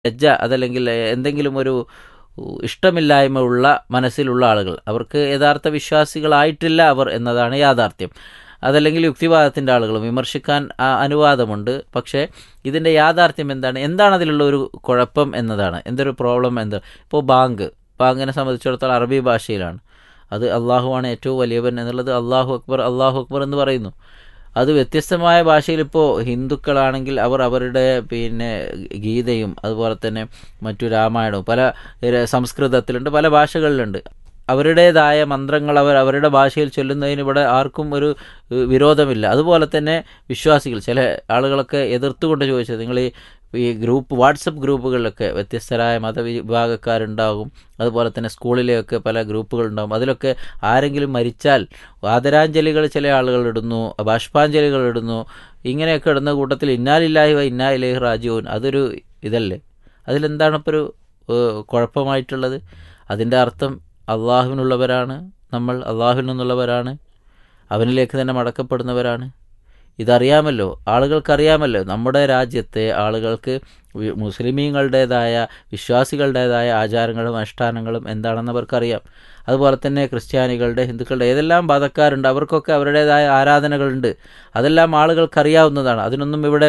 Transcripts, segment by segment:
ലജ്ജ അതല്ലെങ്കിൽ എന്തെങ്കിലും ഒരു ഇഷ്ടമില്ലായ്മ ഉള്ള മനസ്സിലുള്ള ആളുകൾ അവർക്ക് യഥാർത്ഥ വിശ്വാസികളായിട്ടില്ല അവർ എന്നതാണ് യാഥാർത്ഥ്യം അതല്ലെങ്കിൽ യുക്തിവാദത്തിൻ്റെ ആളുകൾ വിമർശിക്കാൻ അനുവാദമുണ്ട് പക്ഷേ ഇതിൻ്റെ യാഥാർത്ഥ്യം എന്താണ് എന്താണ് അതിലുള്ള ഒരു കുഴപ്പം എന്നതാണ് എന്തൊരു പ്രോബ്ലം എന്ത് ഇപ്പോൾ ബാങ്ക് ബാങ്കിനെ സംബന്ധിച്ചിടത്തോളം അറബി ഭാഷയിലാണ് അത് അള്ളാഹുവാണ് ഏറ്റവും വലിയവൻ എന്നുള്ളത് അള്ളാഹു അക്ബർ അള്ളാഹു അക്ബർ എന്ന് പറയുന്നു അത് വ്യത്യസ്തമായ ഭാഷയിൽ ഇപ്പോൾ ഹിന്ദുക്കളാണെങ്കിൽ അവർ അവരുടെ പിന്നെ ഗീതയും അതുപോലെ തന്നെ മറ്റു രാമായണവും പല സംസ്കൃതത്തിലുണ്ട് പല ഭാഷകളിലുണ്ട് അവരുടേതായ മന്ത്രങ്ങൾ അവർ അവരുടെ ഭാഷയിൽ ചൊല്ലുന്നതിന് ഇവിടെ ആർക്കും ഒരു വിരോധമില്ല അതുപോലെ തന്നെ വിശ്വാസികൾ ചില ആളുകളൊക്കെ എതിർത്തുകൊണ്ട് ചോദിച്ചത് നിങ്ങൾ ഈ ഈ ഗ്രൂപ്പ് വാട്സപ്പ് ഗ്രൂപ്പുകളിലൊക്കെ വ്യത്യസ്തരായ മതവിഭാഗക്കാരുണ്ടാകും അതുപോലെ തന്നെ സ്കൂളിലെയൊക്കെ പല ഗ്രൂപ്പുകളുണ്ടാകും അതിലൊക്കെ ആരെങ്കിലും മരിച്ചാൽ ആദരാഞ്ജലികൾ ചില ആളുകൾ ഇടുന്നു ബാഷ്പാഞ്ജലികൾ ഇടുന്നു ഇങ്ങനെയൊക്കെ ഇടുന്ന കൂട്ടത്തിൽ ഇന്നാലില്ലാഹി വ ഇന്നാലിലേഹ് റാജുവിൻ അതൊരു ഇതല്ലേ അതിലെന്താണ് ഇപ്പോൾ ഒരു കുഴപ്പമായിട്ടുള്ളത് അതിൻ്റെ അർത്ഥം അള്ളാഹുവിനുള്ളവരാണ് നമ്മൾ അള്ളാഹുവിൽ നിന്നുള്ളവരാണ് അവനിലേക്ക് തന്നെ മടക്കപ്പെടുന്നവരാണ് ഇതറിയാമല്ലോ ആളുകൾക്കറിയാമല്ലോ നമ്മുടെ രാജ്യത്തെ ആളുകൾക്ക് മുസ്ലിമീങ്ങളുടേതായ വിശ്വാസികളുടേതായ ആചാരങ്ങളും അനുഷ്ഠാനങ്ങളും എന്താണെന്ന് അവർക്കറിയാം അതുപോലെ തന്നെ ക്രിസ്ത്യാനികളുടെ ഹിന്ദുക്കളുടെ ഏതെല്ലാം മതക്കാരുണ്ട് അവർക്കൊക്കെ അവരുടേതായ ആരാധനകളുണ്ട് അതെല്ലാം ആളുകൾക്കറിയാവുന്നതാണ് അതിനൊന്നും ഇവിടെ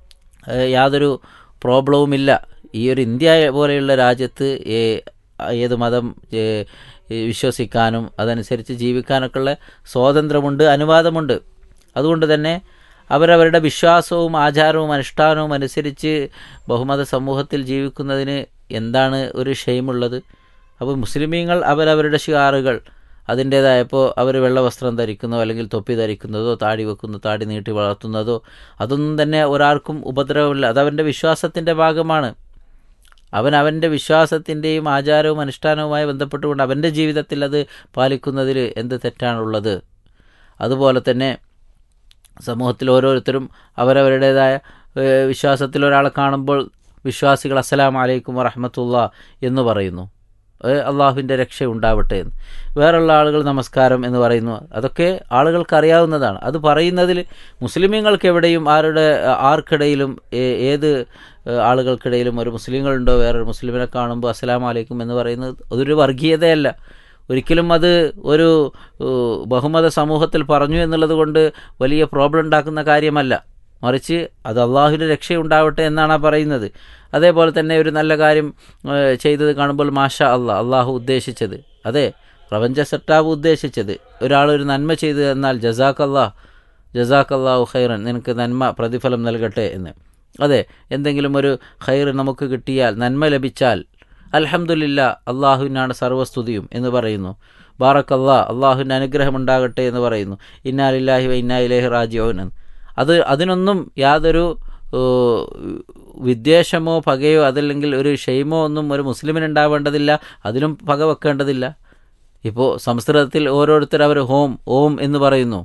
യാതൊരു പ്രോബ്ലവുമില്ല ഈ ഒരു ഇന്ത്യ പോലെയുള്ള രാജ്യത്ത് ഏത് മതം വിശ്വസിക്കാനും അതനുസരിച്ച് ജീവിക്കാനൊക്കെയുള്ള സ്വാതന്ത്ര്യമുണ്ട് അനുവാദമുണ്ട് അതുകൊണ്ട് തന്നെ അവരവരുടെ വിശ്വാസവും ആചാരവും അനുഷ്ഠാനവും അനുസരിച്ച് ബഹുമത സമൂഹത്തിൽ ജീവിക്കുന്നതിന് എന്താണ് ഒരു ഷെയിമുള്ളത് അപ്പോൾ മുസ്ലിമീങ്ങൾ അവരവരുടെ ഷിയാറുകൾ അതിൻ്റേതായ ഇപ്പോൾ അവർ വെള്ള വസ്ത്രം ധരിക്കുന്നതോ അല്ലെങ്കിൽ തൊപ്പി ധരിക്കുന്നതോ താടി വെക്കുന്നു താടി നീട്ടി വളർത്തുന്നതോ അതൊന്നും തന്നെ ഒരാൾക്കും ഉപദ്രവമില്ല അതവൻ്റെ വിശ്വാസത്തിൻ്റെ ഭാഗമാണ് അവൻ അവൻ്റെ വിശ്വാസത്തിൻ്റെയും ആചാരവും അനുഷ്ഠാനവുമായി ബന്ധപ്പെട്ടുകൊണ്ട് അവൻ്റെ ജീവിതത്തിൽ അത് പാലിക്കുന്നതിൽ എന്ത് തെറ്റാണുള്ളത് അതുപോലെ തന്നെ സമൂഹത്തിൽ ഓരോരുത്തരും അവരവരുടേതായ വിശ്വാസത്തിൽ ഒരാളെ കാണുമ്പോൾ വിശ്വാസികൾ അസ്സലാം അലൈക്കും വറഹമത്തുള്ള എന്ന് പറയുന്നു അള്ളാഹുവിൻ്റെ രക്ഷ ഉണ്ടാവട്ടെ എന്ന് വേറുള്ള ആളുകൾ നമസ്കാരം എന്ന് പറയുന്നു അതൊക്കെ ആളുകൾക്ക് അറിയാവുന്നതാണ് അത് പറയുന്നതിൽ മുസ്ലിമീങ്ങൾക്ക് എവിടെയും ആരുടെ ആർക്കിടയിലും ഏത് ആളുകൾക്കിടയിലും ഒരു മുസ്ലിങ്ങളുണ്ടോ വേറൊരു മുസ്ലിമിനെ കാണുമ്പോൾ അസ്സലാം അലൈക്കും എന്ന് പറയുന്നത് അതൊരു വർഗീയതയല്ല ഒരിക്കലും അത് ഒരു ബഹുമത സമൂഹത്തിൽ പറഞ്ഞു എന്നുള്ളത് കൊണ്ട് വലിയ പ്രോബ്ലം ഉണ്ടാക്കുന്ന കാര്യമല്ല മറിച്ച് അത് അള്ളാഹുവിൻ്റെ രക്ഷയുണ്ടാവട്ടെ എന്നാണ് പറയുന്നത് അതേപോലെ തന്നെ ഒരു നല്ല കാര്യം ചെയ്തത് കാണുമ്പോൾ മാഷ അള്ളാഹ് അള്ളാഹു ഉദ്ദേശിച്ചത് അതെ പ്രപഞ്ച സെട്ടാവ് ഉദ്ദേശിച്ചത് ഒരാളൊരു നന്മ ചെയ്തു എന്നാൽ ജസാഖ് അള്ളാഹ് ജസാഖ് അള്ളാഹു ഖൈറൻ നിനക്ക് നന്മ പ്രതിഫലം നൽകട്ടെ എന്ന് അതെ എന്തെങ്കിലും ഒരു ഖൈർ നമുക്ക് കിട്ടിയാൽ നന്മ ലഭിച്ചാൽ അൽഹമുല്ല അള്ളാഹുവിനാണ് സർവസ്തുതിയും എന്ന് പറയുന്നു ബാറക് അള്ളാ അള്ളാഹുവിൻ്റെ അനുഗ്രഹം ഉണ്ടാകട്ടെ എന്ന് പറയുന്നു ഇന്നാലില്ലാഹി വ ഇന്നാ ഇലേഹി റാജിയോൻ എന്ന് അത് അതിനൊന്നും യാതൊരു വിദ്വേഷമോ പകയോ അതല്ലെങ്കിൽ ഒരു ഷെയ്മോ ഒന്നും ഒരു മുസ്ലിമിനുണ്ടാവേണ്ടതില്ല അതിലും പക വെക്കേണ്ടതില്ല ഇപ്പോൾ സംസ്കൃതത്തിൽ ഓരോരുത്തർ അവർ ഹോം ഓം എന്ന് പറയുന്നു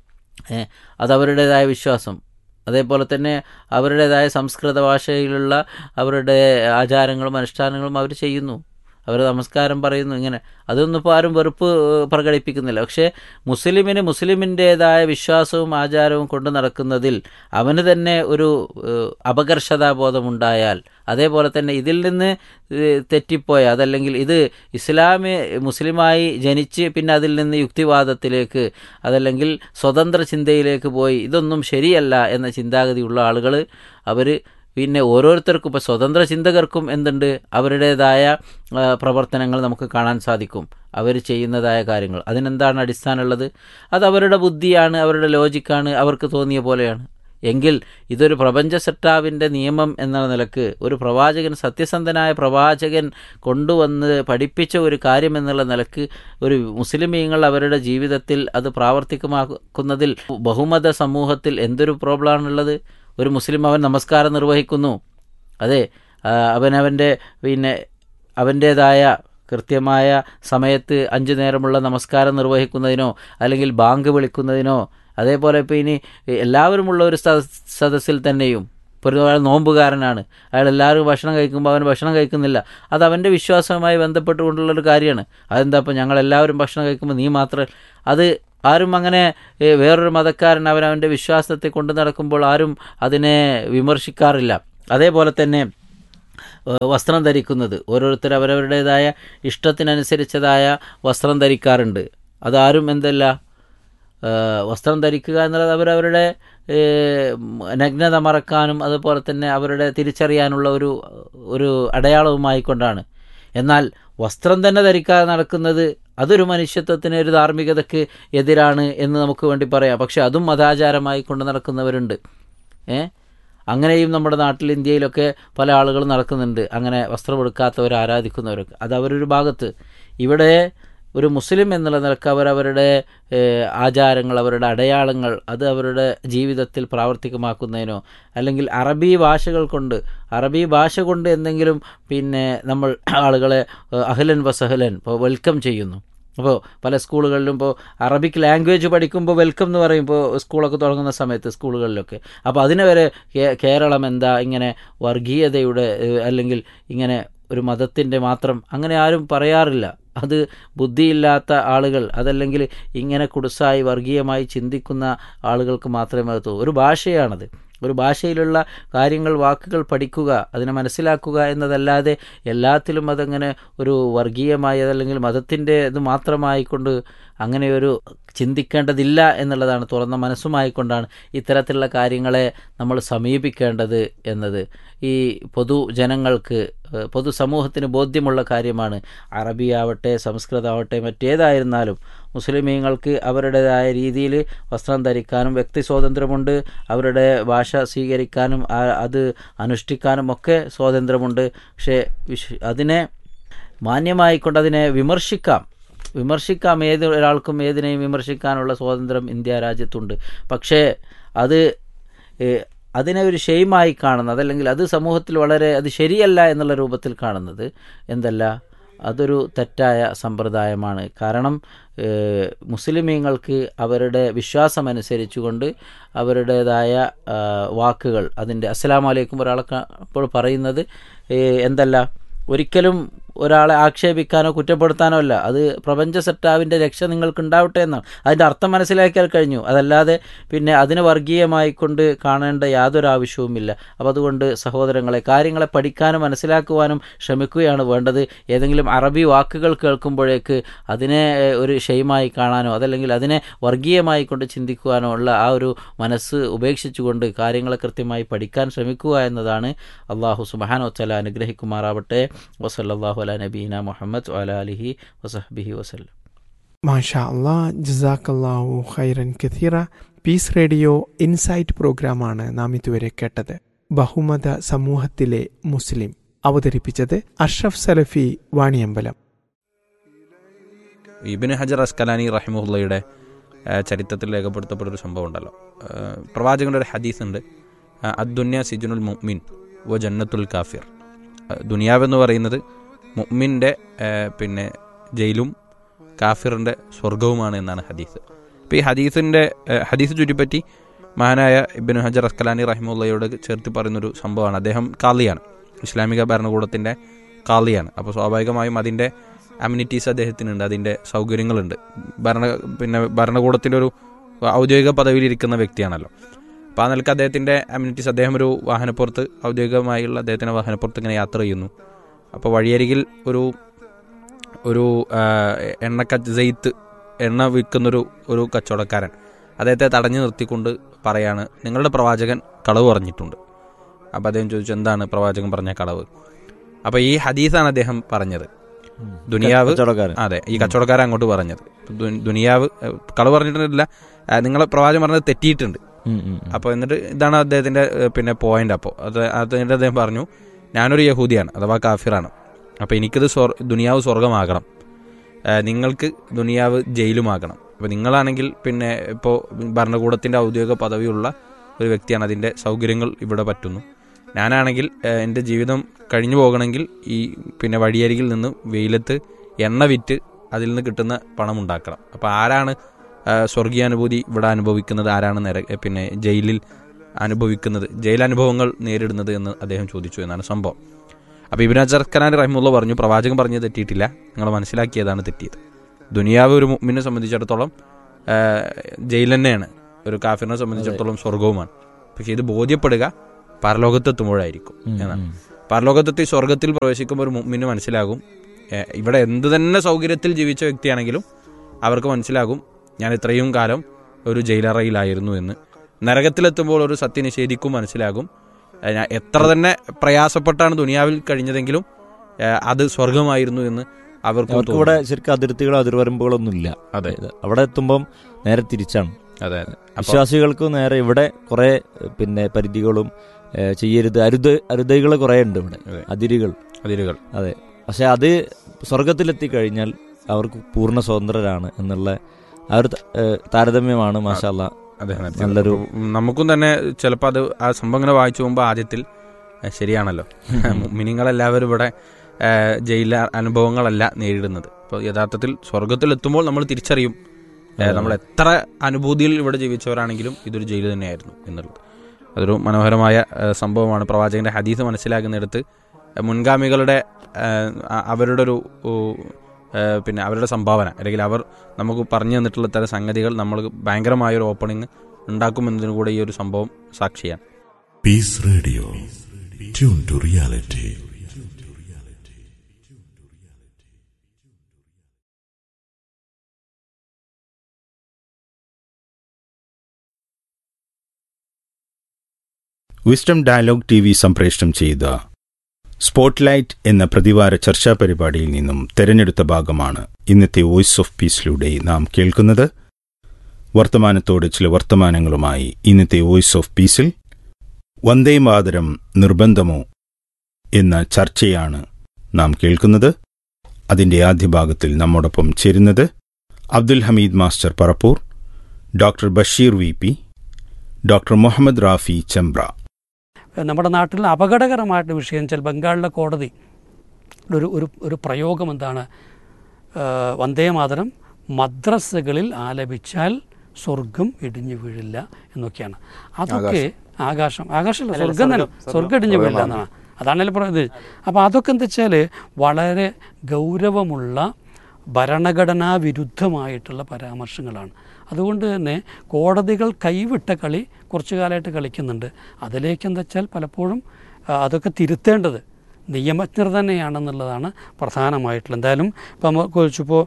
അതവരുടേതായ വിശ്വാസം അതേപോലെ തന്നെ അവരുടേതായ സംസ്കൃത ഭാഷയിലുള്ള അവരുടെ ആചാരങ്ങളും അനുഷ്ഠാനങ്ങളും അവർ ചെയ്യുന്നു അവർ നമസ്കാരം പറയുന്നു ഇങ്ങനെ അതൊന്നും ഇപ്പോൾ ആരും വെറുപ്പ് പ്രകടിപ്പിക്കുന്നില്ല പക്ഷേ മുസ്ലിമിന് മുസ്ലിമിൻ്റേതായ വിശ്വാസവും ആചാരവും കൊണ്ടു നടക്കുന്നതിൽ അവന് തന്നെ ഒരു അപകർഷതാബോധമുണ്ടായാൽ അതേപോലെ തന്നെ ഇതിൽ നിന്ന് തെറ്റിപ്പോയ അതല്ലെങ്കിൽ ഇത് ഇസ്ലാമി മുസ്ലിമായി ജനിച്ച് പിന്നെ അതിൽ നിന്ന് യുക്തിവാദത്തിലേക്ക് അതല്ലെങ്കിൽ സ്വതന്ത്ര ചിന്തയിലേക്ക് പോയി ഇതൊന്നും ശരിയല്ല എന്ന ചിന്താഗതിയുള്ള ആളുകൾ അവർ പിന്നെ ഓരോരുത്തർക്കും ഇപ്പോൾ സ്വതന്ത്ര ചിന്തകർക്കും എന്തുണ്ട് അവരുടേതായ പ്രവർത്തനങ്ങൾ നമുക്ക് കാണാൻ സാധിക്കും അവർ ചെയ്യുന്നതായ കാര്യങ്ങൾ അതിനെന്താണ് അടിസ്ഥാനമുള്ളത് അത് അവരുടെ ബുദ്ധിയാണ് അവരുടെ ലോജിക്കാണ് അവർക്ക് തോന്നിയ പോലെയാണ് എങ്കിൽ ഇതൊരു പ്രപഞ്ച സെട്ടാവിൻ്റെ നിയമം എന്ന നിലക്ക് ഒരു പ്രവാചകൻ സത്യസന്ധനായ പ്രവാചകൻ കൊണ്ടുവന്ന് പഠിപ്പിച്ച ഒരു കാര്യം എന്നുള്ള നിലക്ക് ഒരു മുസ്ലിമീങ്ങൾ അവരുടെ ജീവിതത്തിൽ അത് പ്രാവർത്തികമാക്കുന്നതിൽ ബഹുമത സമൂഹത്തിൽ എന്തൊരു പ്രോബ്ലമാണുള്ളത് ഒരു മുസ്ലിം അവൻ നമസ്കാരം നിർവഹിക്കുന്നു അതെ അവനവൻ്റെ പിന്നെ അവൻ്റേതായ കൃത്യമായ സമയത്ത് അഞ്ചു നേരമുള്ള നമസ്കാരം നിർവഹിക്കുന്നതിനോ അല്ലെങ്കിൽ ബാങ്ക് വിളിക്കുന്നതിനോ അതേപോലെ ഇപ്പോൾ ഇനി എല്ലാവരുമുള്ള ഒരു സദസ്സിൽ തന്നെയും ഇപ്പോൾ ഒരു നോമ്പുകാരനാണ് അയാൾ എല്ലാവരും ഭക്ഷണം കഴിക്കുമ്പോൾ അവൻ ഭക്ഷണം കഴിക്കുന്നില്ല അത് അവൻ്റെ വിശ്വാസവുമായി ബന്ധപ്പെട്ടുകൊണ്ടുള്ളൊരു കാര്യമാണ് അതെന്താ ഇപ്പോൾ ഞങ്ങളെല്ലാവരും ഭക്ഷണം കഴിക്കുമ്പോൾ നീ മാത്രം അത് ആരും അങ്ങനെ വേറൊരു മതക്കാരൻ അവൻ അവൻ്റെ വിശ്വാസത്തെ കൊണ്ടു നടക്കുമ്പോൾ ആരും അതിനെ വിമർശിക്കാറില്ല അതേപോലെ തന്നെ ഏഹ്, വസ്ത്രം ധരിക്കുന്നത് ഓരോരുത്തർ അവരവരുടേതായ ഇഷ്ടത്തിനനുസരിച്ചതായ വസ്ത്രം ധരിക്കാറുണ്ട് അതാരും എന്തല്ല ഏഹ്, വസ്ത്രം ധരിക്കുക എന്നുള്ളത് അവരവരുടെ ഏഹ്, നഗ്നത മറക്കാനും അതുപോലെ തന്നെ അവരുടെ തിരിച്ചറിയാനുള്ള ഒരു ഒരു അടയാളവുമായി കൊണ്ടാണ് എന്നാൽ വസ്ത്രം തന്നെ ധരിക്കാതെ നടക്കുന്നത് അതൊരു മനുഷ്യത്വത്തിന് ഒരു ധാർമ്മികതയ്ക്ക് എതിരാണ് എന്ന് നമുക്ക് വേണ്ടി പറയാം പക്ഷെ അതും മതാചാരമായി കൊണ്ട് നടക്കുന്നവരുണ്ട് ഏ അങ്ങനെയും നമ്മുടെ നാട്ടിൽ ഇന്ത്യയിലൊക്കെ പല ആളുകളും നടക്കുന്നുണ്ട് അങ്ങനെ വസ്ത്രമെടുക്കാത്തവർ ആരാധിക്കുന്നവരൊക്കെ അത് അവരൊരു ഭാഗത്ത് ഇവിടെ ഒരു മുസ്ലിം എന്നുള്ള നിലക്ക് അവരവരുടെ ഏഹ്, ആചാരങ്ങൾ അവരുടെ അടയാളങ്ങൾ അത് അവരുടെ ജീവിതത്തിൽ പ്രാവർത്തികമാക്കുന്നതിനോ അല്ലെങ്കിൽ അറബി ഭാഷകൾ കൊണ്ട് അറബി ഭാഷ കൊണ്ട് എന്തെങ്കിലും പിന്നെ നമ്മൾ ആളുകളെ ഏഹ്, അഹ്ലൻ വസഹലൻ ഇപ്പോൾ വെൽക്കം ചെയ്യുന്നു അപ്പോൾ പല സ്കൂളുകളിലും ഇപ്പോൾ അറബിക് ലാംഗ്വേജ് പഠിക്കുമ്പോൾ വെൽക്കം എന്ന് പറയുമ്പോൾ സ്കൂളൊക്കെ തുടങ്ങുന്ന സമയത്ത് സ്കൂളുകളിലൊക്കെ അപ്പോൾ അതിനെ വരെ കേ- കേരളം എന്താ ഇങ്ങനെ വർഗീയതയുടെ ഏഹ്, അല്ലെങ്കിൽ ഇങ്ങനെ ഒരു മതത്തിൻ്റെ മാത്രം അങ്ങനെ ആരും പറയാറില്ല അത് ബുദ്ധിയില്ലാത്ത ആളുകൾ അതല്ലെങ്കിൽ ഇങ്ങനെ കുടുസായി വർഗീയമായി ചിന്തിക്കുന്ന ആളുകൾക്ക് മാത്രമേ അത് തോന്നൂ ഒരു ഭാഷയാണത് ഒരു ഭാഷയിലുള്ള കാര്യങ്ങൾ വാക്കുകൾ പഠിക്കുക അതിനെ മനസ്സിലാക്കുക എന്നതല്ലാതെ എല്ലാത്തിലും അതങ്ങനെ ഒരു വർഗീയമായി അതല്ലെങ്കിൽ മതത്തിൻ്റെ ഇത് മാത്രമായിക്കൊണ്ട് അങ്ങനെ ഒരു ചിന്തിക്കേണ്ടതില്ല എന്നുള്ളതാണ് തുറന്ന മനസ്സുമായിക്കൊണ്ടാണ് ഇത്തരത്തിലുള്ള കാര്യങ്ങളെ നമ്മൾ സമീപിക്കേണ്ടത് എന്നത് ഈ പൊതുജനങ്ങൾക്ക് ഏഹ്, പൊതുസമൂഹത്തിന് ബോധ്യമുള്ള കാര്യമാണ് അറബിയാവട്ടെ സംസ്കൃതമാവട്ടെ മറ്റേതായിരുന്നാലും മുസ്ലിമീങ്ങൾക്ക് അവരുടേതായ രീതിയിൽ വസ്ത്രം ധരിക്കാനും വ്യക്തി സ്വാതന്ത്ര്യമുണ്ട് അവരുടെ ഭാഷ സ്വീകരിക്കാനും ആ- അത് അനുഷ്ഠിക്കാനും ഒക്കെ സ്വാതന്ത്ര്യമുണ്ട് പക്ഷേ വിശ് അതിനെ മാന്യമായിക്കൊണ്ട് അതിനെ വിമർശിക്കാം വിമർശിക്കാം ഏത് ഒരാൾക്കും ഏതിനെയും വിമർശിക്കാനുള്ള സ്വാതന്ത്ര്യം ഇന്ത്യ രാജ്യത്തുണ്ട് പക്ഷേ അത് ഏഹ്, അതിനെ ഒരു ഷെയിമായി കാണുന്നത് അതല്ലെങ്കിൽ അത് സമൂഹത്തിൽ വളരെ അത് ശരിയല്ല എന്നുള്ള രൂപത്തിൽ കാണുന്നത് എന്തല്ല അതൊരു തെറ്റായ സമ്പ്രദായമാണ് കാരണം ഏഹ്, മുസ്ലിമീങ്ങൾക്ക് അവരുടെ വിശ്വാസമനുസരിച്ചുകൊണ്ട് അവരുടേതായ ആ, വാക്കുകൾ അതിൻ്റെ അസ്സലാമു അലൈക്കും ഒരാളെ അപ്പോൾ പറയുന്നത് ഏഹ്, എന്തല്ല ഒരിക്കലും ഒരാളെ ആക്ഷേപിക്കാനോ കുറ്റപ്പെടുത്താനോ അല്ല അത് പ്രപഞ്ച സെറ്റാവിൻ്റെ രക്ഷ നിങ്ങൾക്ക് ഉണ്ടാവട്ടെ എന്നാണ് അതിൻ്റെ അർത്ഥം മനസ്സിലാക്കിയാൽ കഴിഞ്ഞു അതല്ലാതെ പിന്നെ അതിന് വർഗീയമായി കൊണ്ട് കാണേണ്ട യാതൊരു ആവശ്യവുമില്ല അപ്പോൾ അതുകൊണ്ട് സഹോദരങ്ങളെ കാര്യങ്ങളെ പഠിക്കാനും മനസ്സിലാക്കുവാനും ശ്രമിക്കുകയാണ് വേണ്ടത് ഏതെങ്കിലും അറബി വാക്കുകൾ കേൾക്കുമ്പോഴേക്ക് അതിനെ ഏഹ്, ഒരു ഷെയ്മായി കാണാനോ അതല്ലെങ്കിൽ അതിനെ വർഗീയമായി കൊണ്ട് ചിന്തിക്കുവാനോ ഉള്ള ആ ഒരു മനസ്സ് ഉപേക്ഷിച്ചുകൊണ്ട് കാര്യങ്ങളെ കൃത്യമായി പഠിക്കാൻ ശ്രമിക്കുക എന്നതാണ് അള്ളാഹു സുബാനോ തല അനുഗ്രഹിക്കുമാറാവട്ടെ വസല്ലാഹു അല നബീന മുഹമ്മദ് അല അലിഹി വസഹബിഹി വസല്ലം മാഷാ അള്ളാ ജസാക്കല്ലാഹു ഖൈറൻ കഥീറ പീസ് റേഡിയോ ഇൻസൈറ്റ് പ്രോഗ്രാമാണ് നാം ഇതുവരെ കേട്ടത് ബഹുമത സമൂഹത്തിലെ മുസ്ലിം അവതരിപ്പിച്ചത് അഷ്റഫ് സലഫി വാണിയമ്പലം ഇബിന് ഹജർ അസ്കലാനി റഹിമുള്ളയുടെ ചരിത്രത്തിൽ രേഖപ്പെടുത്തപ്പെട്ട ഒരു സംഭവം ഉണ്ടല്ലോ ആ, പ്രവാചകന്റെ ഒരു ഹദീസ് ഉണ്ട് ആ, അദ്ദുന്യ സിജുനുൽ മുഅ്മിൻ വ ജന്നത്തുൽ കാഫിർ ആ, ദുനിയാവെന്ന് പറയുന്നത് മുഅ്മിൻ്റെ ആ, പിന്നെ ജയിലും കാഫിറിൻ്റെ സ്വർഗവുമാണ് എന്നാണ് ഹദീസ് അപ്പോൾ ഈ ഹദീസിൻ്റെ ആ, ഹദീസ് ചുറ്റിപ്പറ്റി മഹാനായ ഇബിന് ഹജർ അസ്കലാനി റഹിമുള്ളയോട് ചേർത്ത് പറയുന്നൊരു സംഭവമാണ് അദ്ദേഹം കാളിയാണ് ഇസ്ലാമിക ഭരണകൂടത്തിൻ്റെ കാളിയാണ് അപ്പോൾ സ്വാഭാവികമായും അതിൻ്റെ അമ്യൂണിറ്റീസ് അദ്ദേഹത്തിനുണ്ട് അതിൻ്റെ സൗകര്യങ്ങളുണ്ട് ഭരണ പിന്നെ ഭരണകൂടത്തിൻ്റെ ഒരു ഔദ്യോഗിക പദവിയിലിരിക്കുന്ന വ്യക്തിയാണല്ലോ അപ്പോൾ ആ നിലക്ക് അദ്ദേഹത്തിൻ്റെ അമ്യൂണിറ്റീസ് അദ്ദേഹം ഒരു വാഹനപ്പുറത്ത് ഔദ്യോഗികമായുള്ള അദ്ദേഹത്തിൻ്റെ വാഹനപ്പുറത്ത് ഇങ്ങനെ യാത്ര ചെയ്യുന്നു അപ്പോൾ വഴിയരികിൽ ഒരു ഒരു ആ, എണ്ണക്ക ജെയ്ത്ത് എണ്ണ വിൽക്കുന്നൊരു ഒരു കച്ചവടക്കാരൻ അദ്ദേഹത്തെ തടഞ്ഞു നിർത്തിക്കൊണ്ട് പറയാണ് നിങ്ങളുടെ പ്രവാചകൻ കളവ് പറഞ്ഞിട്ടുണ്ട് അപ്പോൾ അദ്ദേഹം ചോദിച്ചു എന്താണ് പ്രവാചകൻ പറഞ്ഞ കളവ് അപ്പോൾ ഈ ഹദീസാണ് അദ്ദേഹം പറഞ്ഞത് ദുനിയാവ് കച്ചവടക്കാരൻ അതെ ഈ കച്ചവടക്കാരൻ അങ്ങോട്ട് പറഞ്ഞത് ദു- ദുനിയാവ് ഏഹ്, കളവ് പറഞ്ഞിട്ടില്ല ഏഹ്, നിങ്ങളെ പ്രവാചകൻ പറഞ്ഞത് തെറ്റിയിട്ടുണ്ട് ഉം, ഉം, ഉം. അപ്പോൾ എന്നിട്ട് ഇതാണ് അദ്ദേഹത്തിന്റെ ഏഹ്, പിന്നെ പോയിന്റ് അപ്പോൾ അത് അതിന്റെ അദ്ദേഹം പറഞ്ഞു ഞാനൊരു യഹൂദിയാണ് അഥവാ കാഫിറാണ് അപ്പോൾ എനിക്കിത് സ്വർ ദുനിയാവ് സ്വർഗമാകണം ഏഹ്, നിങ്ങൾക്ക് ദുനിയാവ് ജയിലുമാകണം അപ്പോൾ നിങ്ങളാണെങ്കിൽ പിന്നെ ഇപ്പോൾ ഭരണകൂടത്തിന്റെ ഔദ്യോഗിക പദവിയുള്ള ഒരു വ്യക്തിയാണ് അതിന്റെ സൗകര്യങ്ങൾ ഇവിടെ പറ്റുന്നു ഞാനാണെങ്കിൽ ഏഹ്, എൻ്റെ ജീവിതം കഴിഞ്ഞു പോകണമെങ്കിൽ ഈ പിന്നെ വഴിയരികിൽ നിന്ന് വെയിലത്ത് എണ്ണ വിറ്റ് അതിൽ നിന്ന് കിട്ടുന്ന പണം ഉണ്ടാക്കണം അപ്പോൾ ആരാണ് ആ, സ്വർഗീയാനുഭൂതി ഇവിടെ അനുഭവിക്കുന്നത് ആരാണ് നര പിന്നെ ജയിലിൽ അനുഭവിക്കുന്നത് ജയിലനുഭവങ്ങൾ നേരിടുന്നത് എന്ന് അദ്ദേഹം ചോദിച്ചു എന്നാണ് സംഭവം അപ്പോൾ ഇബിൻ അജർ ഖനാൻ റഹിമുള്ള പറഞ്ഞു പ്രവാചകൻ പറഞ്ഞത് തെറ്റിയിട്ടില്ല നിങ്ങൾ മനസ്സിലാക്കിയതാണ് തെറ്റിയത് ദുനിയാവ് ഒരു മുമ്മിനെ സംബന്ധിച്ചിടത്തോളം ആ, ജയിൽ തന്നെയാണ് ഒരു കാഫിറിനെ സംബന്ധിച്ചിടത്തോളം സ്വർഗവുമാണ് പക്ഷേ ഇത് ബോധ്യപ്പെടുക പരലോകത്തെത്തുമ്പോഴായിരിക്കും ഉം, എന്നാണ് ഉം. പരലോകത്തെത്തി സ്വർഗത്തിൽ പ്രവേശിക്കുമ്പോൾ ഒരു മുമ്മിന് മനസ്സിലാകും ഏ, ഇവിടെ എന്ത് തന്നെ സൗകര്യത്തിൽ ജീവിച്ച വ്യക്തിയാണെങ്കിലും അവർക്ക് മനസ്സിലാകും ഞാൻ ഇത്രയും കാലം ഒരു ജയിലറയിലായിരുന്നു എന്ന് നരകത്തിലെത്തുമ്പോൾ ഒരു സത്യനിഷേധിക്കും മനസ്സിലാകും ഏ, ഞാൻ എത്ര തന്നെ പ്രയാസപ്പെട്ടാണ് ദുനിയാവിൽ കഴിഞ്ഞതെങ്കിലും ഏ, അത് സ്വർഗമായിരുന്നു എന്ന് അവർക്ക് അവർക്ക് ഇവിടെ ശരിക്കും അതിർത്തികളോ അതിർവരമ്പുകളൊന്നും ഇല്ല അതെ അവിടെ എത്തുമ്പം നേരെ തിരിച്ചാണ് അതെ അതെ അപ്പൊ വിശ്വാസികൾക്ക് നേരെ ഇവിടെ കുറെ പിന്നെ പരിധികളും ഏ, ചെയ്യരുത് അരുത് അരുതകൾ കുറെ ഉണ്ട് ഇവിടെ അതെ. അതിരുകൾ അതിരുകൾ അതെ പക്ഷെ അത് സ്വർഗത്തിലെത്തി കഴിഞ്ഞാൽ അവർക്ക് പൂർണ്ണ സ്വതന്ത്രരാണ് എന്നുള്ള ആ ഒരു ത- ഏ, താരതമ്യമാണ് മാഷാല്ല അതെ അതെ. നല്ലൊരു നമുക്കും തന്നെ ചിലപ്പോൾ അത് ആ സംഭവം ഇങ്ങനെ വായിച്ചു പോകുമ്പോൾ ആദ്യത്തിൽ ഏ, ശരിയാണല്ലോ മിനിങ്ങളെല്ലാവരും ഇവിടെ ഏ, ജയില അനുഭവങ്ങളല്ല നേരിടുന്നത് അപ്പോൾ യഥാർത്ഥത്തിൽ സ്വർഗത്തിലെത്തുമ്പോൾ നമ്മൾ തിരിച്ചറിയും ഏ, നമ്മൾ എത്ര അനുഭൂതിയിൽ ഇവിടെ ജീവിച്ചവരാണെങ്കിലും ഇതൊരു ജയിൽ തന്നെയായിരുന്നു എന്നുള്ളത് അതൊരു മനോഹരമായ ഏ, സംഭവമാണ് പ്രവാചകന്റെ ഹദീസ് മനസ്സിലാക്കുന്നിടത്ത് ഏ, മുൻഗാമികളുടെ ഏ, അ- അവരുടെ ഒരു ഓ, ഏ, പിന്നെ അവരുടെ സംഭാവന അല്ലെങ്കിൽ അവർ നമുക്ക് പറഞ്ഞു തന്നിട്ടുള്ള തരം സംഗതികൾ നമ്മൾ ഭയങ്കരമായ ഒരു ഓപ്പണിങ് ഉണ്ടാക്കുമെന്നതിന് കൂടെ ഈ ഒരു സംഭവം സാക്ഷിയാണ് Peace Radio. Tune to reality. Wisdom dialogue T V സംപ്രേഷണം ചെയ്ത സ്പോട്ട്ലൈറ്റ് എന്ന പ്രതിവാര ചർച്ചാ പരിപാടിയിൽ നിന്നും തെരഞ്ഞെടുത്ത ഭാഗമാണ് ഇന്നത്തെ വോയിസ് ഓഫ് പീസിലൂടെ നാം കേൾക്കുന്നത് വർത്തമാനത്തോട് ചില വർത്തമാനങ്ങളുമായി ഇന്നത്തെ വോയിസ് ഓഫ് പീസിൽ വന്ദേ മാതരം നിർബന്ധമോ എന്ന ചർച്ചയാണ് നാം കേൾക്കുന്നത് അതിന്റെ ആദ്യ ഭാഗത്തിൽ നമ്മോടൊപ്പം ചേരുന്നത് Abdul Hameed master Parappur doctor Basheer V P doctor Muhammad Rafi Chembra നമ്മുടെ നാട്ടിൽ അപകടകരമായിട്ട് വിഷയം വെച്ചാൽ ബംഗാളിലെ കോടതി ഒരു ഒരു ഒരു പ്രയോഗം എന്താണ് ആ, വന്ദേ മാതരം മദ്രസകളിൽ ആലപിച്ചാൽ സ്വർഗം ഇടിഞ്ഞു വീഴില്ല എന്നൊക്കെയാണ് അതൊക്കെ ആകാശം ആകാശമല്ല സ്വർഗം തന്നെ സ്വർഗം ഇടിഞ്ഞു വീഴില്ല എന്നാണ് അതാണല്ലോ പറയുന്നത് അപ്പോൾ അതൊക്കെ എന്താ വെച്ചാൽ വളരെ ഗൗരവമുള്ള ഭരണഘടനാ വിരുദ്ധമായിട്ടുള്ള പരാമർശങ്ങളാണ് അതുകൊണ്ട് തന്നെ കോടതികൾ കൈവിട്ട കളി കുറച്ചു കാലമായിട്ട് കളിക്കുന്നുണ്ട് അതിലേക്ക് എന്താ വെച്ചാൽ പലപ്പോഴും ആ, അതൊക്കെ തിരുത്തേണ്ടത് നിയമജ്ഞർ തന്നെയാണെന്നുള്ളതാണ് പ്രധാനമായിട്ടുള്ളത് എന്തായാലും ഇപ്പം നമുക്ക് ചോദിച്ചപ്പോൾ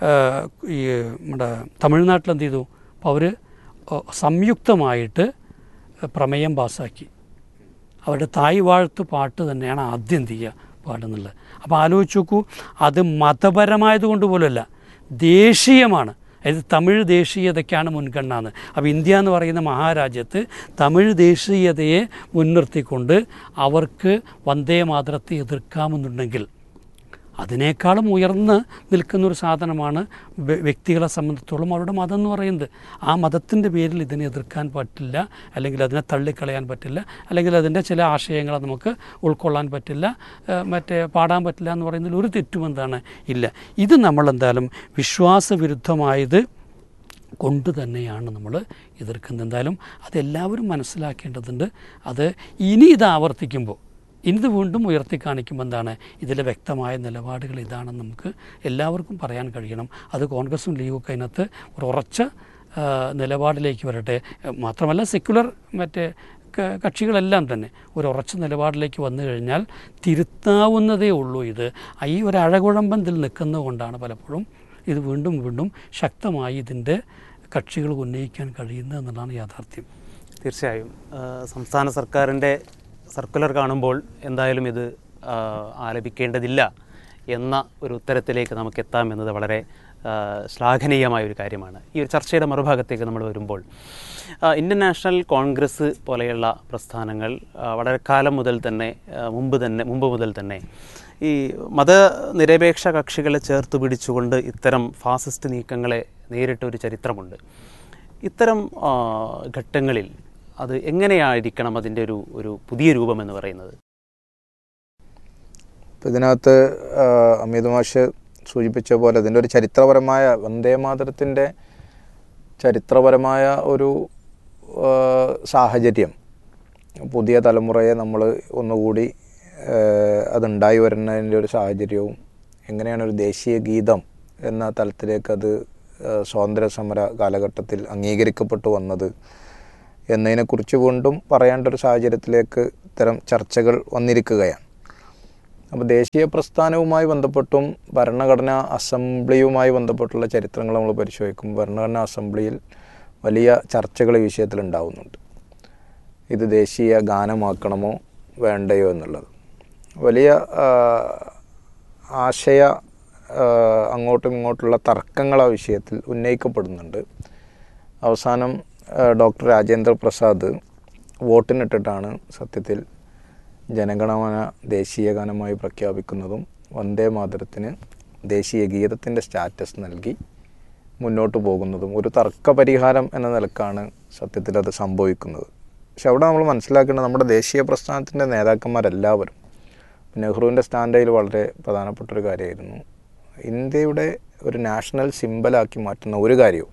ഈ നമ്മുടെ തമിഴ്നാട്ടിൽ എന്ത് ചെയ്തു അപ്പോൾ അവർ സംയുക്തമായിട്ട് പ്രമേയം പാസ്സാക്കി അവരുടെ തായ് വാഴ്ത്ത് പാട്ട് തന്നെയാണ് ആദ്യം എന്ത് ചെയ്യുക പാടുന്നുള്ളത് അപ്പോൾ ആലോചിച്ച് നോക്കൂ അത് മതപരമായത് കൊണ്ട് പോലുമല്ല ദേശീയമാണ് അതായത് തമിഴ് ദേശീയതയ്ക്കാണ് മുൻഗണന എന്ന് അപ്പോൾ ഇന്ത്യ എന്ന് പറയുന്ന മഹാരാജ്യത്ത് തമിഴ് ദേശീയതയെ മുൻനിർത്തിക്കൊണ്ട് അവർക്ക് വന്ദേ മാതരത്തെ എതിർക്കാമെന്നുണ്ടെങ്കിൽ അതിനേക്കാളും ഉയർന്ന് നിൽക്കുന്ന ഒരു സാധനമാണ് വ്യ- വ്യക്തികളെ സംബന്ധിച്ചിടത്തോളം അവരുടെ മതം എന്ന് പറയുന്നത് ആ മതത്തിൻ്റെ പേരിൽ ഇതിനെ എതിർക്കാൻ പറ്റില്ല അല്ലെങ്കിൽ അതിനെ തള്ളിക്കളയാൻ പറ്റില്ല അല്ലെങ്കിൽ അതിൻ്റെ ചില ആശയങ്ങളെ നമുക്ക് ഉൾക്കൊള്ളാൻ പറ്റില്ല ഏഹ് മറ്റേ പാടാൻ പറ്റില്ല എന്ന് പറയുന്നതിൽ ഒരു തെറ്റും എന്താണ് ഇല്ല ഇത് നമ്മളെന്തായാലും വിശ്വാസവിരുദ്ധമായത് കൊണ്ട് തന്നെയാണ് നമ്മൾ എതിർക്കുന്നത് എന്തായാലും അതെല്ലാവരും മനസ്സിലാക്കേണ്ടതുണ്ട് അത് ഇനി ഇത് ആവർത്തിക്കുമ്പോൾ ഇനിത് വീണ്ടും ഉയർത്തി കാണിക്കുമ്പോൾ എന്താണ് ഇതിലെ വ്യക്തമായ നിലപാടുകൾ ഇതാണെന്ന് നമുക്ക് എല്ലാവർക്കും പറയാൻ കഴിയണം അത് കോൺഗ്രസും ലീഗൊക്കെ അതിനകത്ത് ഒരു ഉറച്ച ആ, നിലപാടിലേക്ക് വരട്ടെ മാത്രമല്ല സെക്യുലർ മറ്റേ ക- കക്ഷികളെല്ലാം തന്നെ ഒരു ഉറച്ച നിലപാടിലേക്ക് വന്നു കഴിഞ്ഞാൽ തിരുത്താവുന്നതേ ഉള്ളൂ ഇത് ഈ ഒരു അഴകുഴമ്പത്തിൽ നിൽക്കുന്നതുകൊണ്ടാണ് പലപ്പോഴും ഇത് വീണ്ടും വീണ്ടും ശക്തമായി ഇതിൻ്റെ കക്ഷികൾ ഉന്നയിക്കാൻ കഴിയുന്നത് എന്നുള്ളതാണ് യാഥാർത്ഥ്യം തീർച്ചയായും ആ, സംസ്ഥാന സർക്കാരിൻ്റെ സർക്കുലർ കാണുമ്പോൾ എന്തായാലും ഇത് ആ, ആലപിക്കേണ്ടതില്ല എന്ന ഒരു ഉത്തരത്തിലേക്ക് നമുക്ക് എത്താം എന്നത് വളരെ ആ, ശ്ലാഘനീയമായ ഒരു കാര്യമാണ് ഈ ഒരു ചർച്ചയുടെ മറുഭാഗത്തേക്ക് നമ്മൾ വരുമ്പോൾ ആ, ഇന്ത്യൻ നാഷണൽ കോൺഗ്രസ് പോലെയുള്ള പ്രസ്ഥാനങ്ങൾ ആ, വളരെ കാലം മുതൽ തന്നെ ആ, മുമ്പ് തന്നെ മുമ്പ് മുതൽ തന്നെ ഈ മതനിരപേക്ഷ കക്ഷികളെ ചേർത്ത് പിടിച്ചുകൊണ്ട് ഇത്തരം ഫാസിസ്റ്റ് നീക്കങ്ങളെ നേരിട്ട ഒരു ചരിത്രമുണ്ട് ഇത്തരം ആ, ഘട്ടങ്ങളിൽ അത് എങ്ങനെയായിരിക്കണം അതിൻ്റെ ഒരു ഒരു പുതിയ രൂപം എന്ന് പറയുന്നത് ഇപ്പം ഇതിനകത്ത് ആ, അമിത് മാഷ് സൂചിപ്പിച്ച പോലെ ഇതിൻ്റെ ഒരു ചരിത്രപരമായ വന്ദേ മാതരത്തിൻ്റെ ചരിത്രപരമായ ഒരു ആ, സാഹചര്യം പുതിയ തലമുറയെ നമ്മൾ ഒന്നുകൂടി ആ, അതുണ്ടായി വരുന്നതിൻ്റെ ഒരു സാഹചര്യവും എങ്ങനെയാണ് ഒരു ദേശീയ ഗീതം എന്ന തലത്തിലേക്ക് അത് ആ, സ്വാതന്ത്ര്യ സമര കാലഘട്ടത്തിൽ അംഗീകരിക്കപ്പെട്ടു വന്നത് എന്നതിനെക്കുറിച്ച് വീണ്ടും പറയേണ്ട ഒരു സാഹചര്യത്തിലേക്ക് ഇത്തരം ചർച്ചകൾ വന്നിരിക്കുകയാണ് അപ്പോൾ ദേശീയ പ്രസ്ഥാനവുമായി ബന്ധപ്പെട്ടും ഭരണഘടനാ അസംബ്ലിയുമായി ബന്ധപ്പെട്ടുള്ള ചരിത്രങ്ങൾ നമ്മൾ പരിശോധിക്കും ഭരണഘടനാ അസംബ്ലിയിൽ വലിയ ചർച്ചകൾ ഈ വിഷയത്തിൽ ഉണ്ടാവുന്നുണ്ട് ഇത് ദേശീയ ഗാനമാക്കണമോ വേണ്ടയോ എന്നുള്ളത് വലിയ ആ, ആശയ ആ, അങ്ങോട്ടും ഇങ്ങോട്ടുള്ള തർക്കങ്ങൾ ആ വിഷയത്തിൽ ഉന്നയിക്കപ്പെടുന്നുണ്ട് അവസാനം ആ, ഡോക്ടർ രാജേന്ദ്ര പ്രസാദ് വോട്ടിനിട്ടിട്ടാണ് സത്യത്തിൽ ജനഗണമന ദേശീയ ഗാനമായി പ്രഖ്യാപിക്കുന്നതും വന്ദേ മാതരത്തിന് ദേശീയ ഗീതത്തിൻ്റെ സ്റ്റാറ്റസ് നൽകി മുന്നോട്ട് പോകുന്നതും ഒരു തർക്ക പരിഹാരം എന്ന നിലക്കാണ് സത്യത്തിൽ അത് സംഭവിക്കുന്നത് പക്ഷെ അവിടെ നമ്മൾ മനസ്സിലാക്കേണ്ടത് നമ്മുടെ ദേശീയ പ്രസ്ഥാനത്തിൻ്റെ നേതാക്കന്മാരെല്ലാവരും നെഹ്റുവിൻ്റെ സ്റ്റാൻഡയിൽ വളരെ പ്രധാനപ്പെട്ട ഒരു കാര്യമായിരുന്നു ഇന്ത്യയുടെ ഒരു നാഷണൽ സിമ്പലാക്കി മാറ്റുന്ന ഒരു കാര്യവും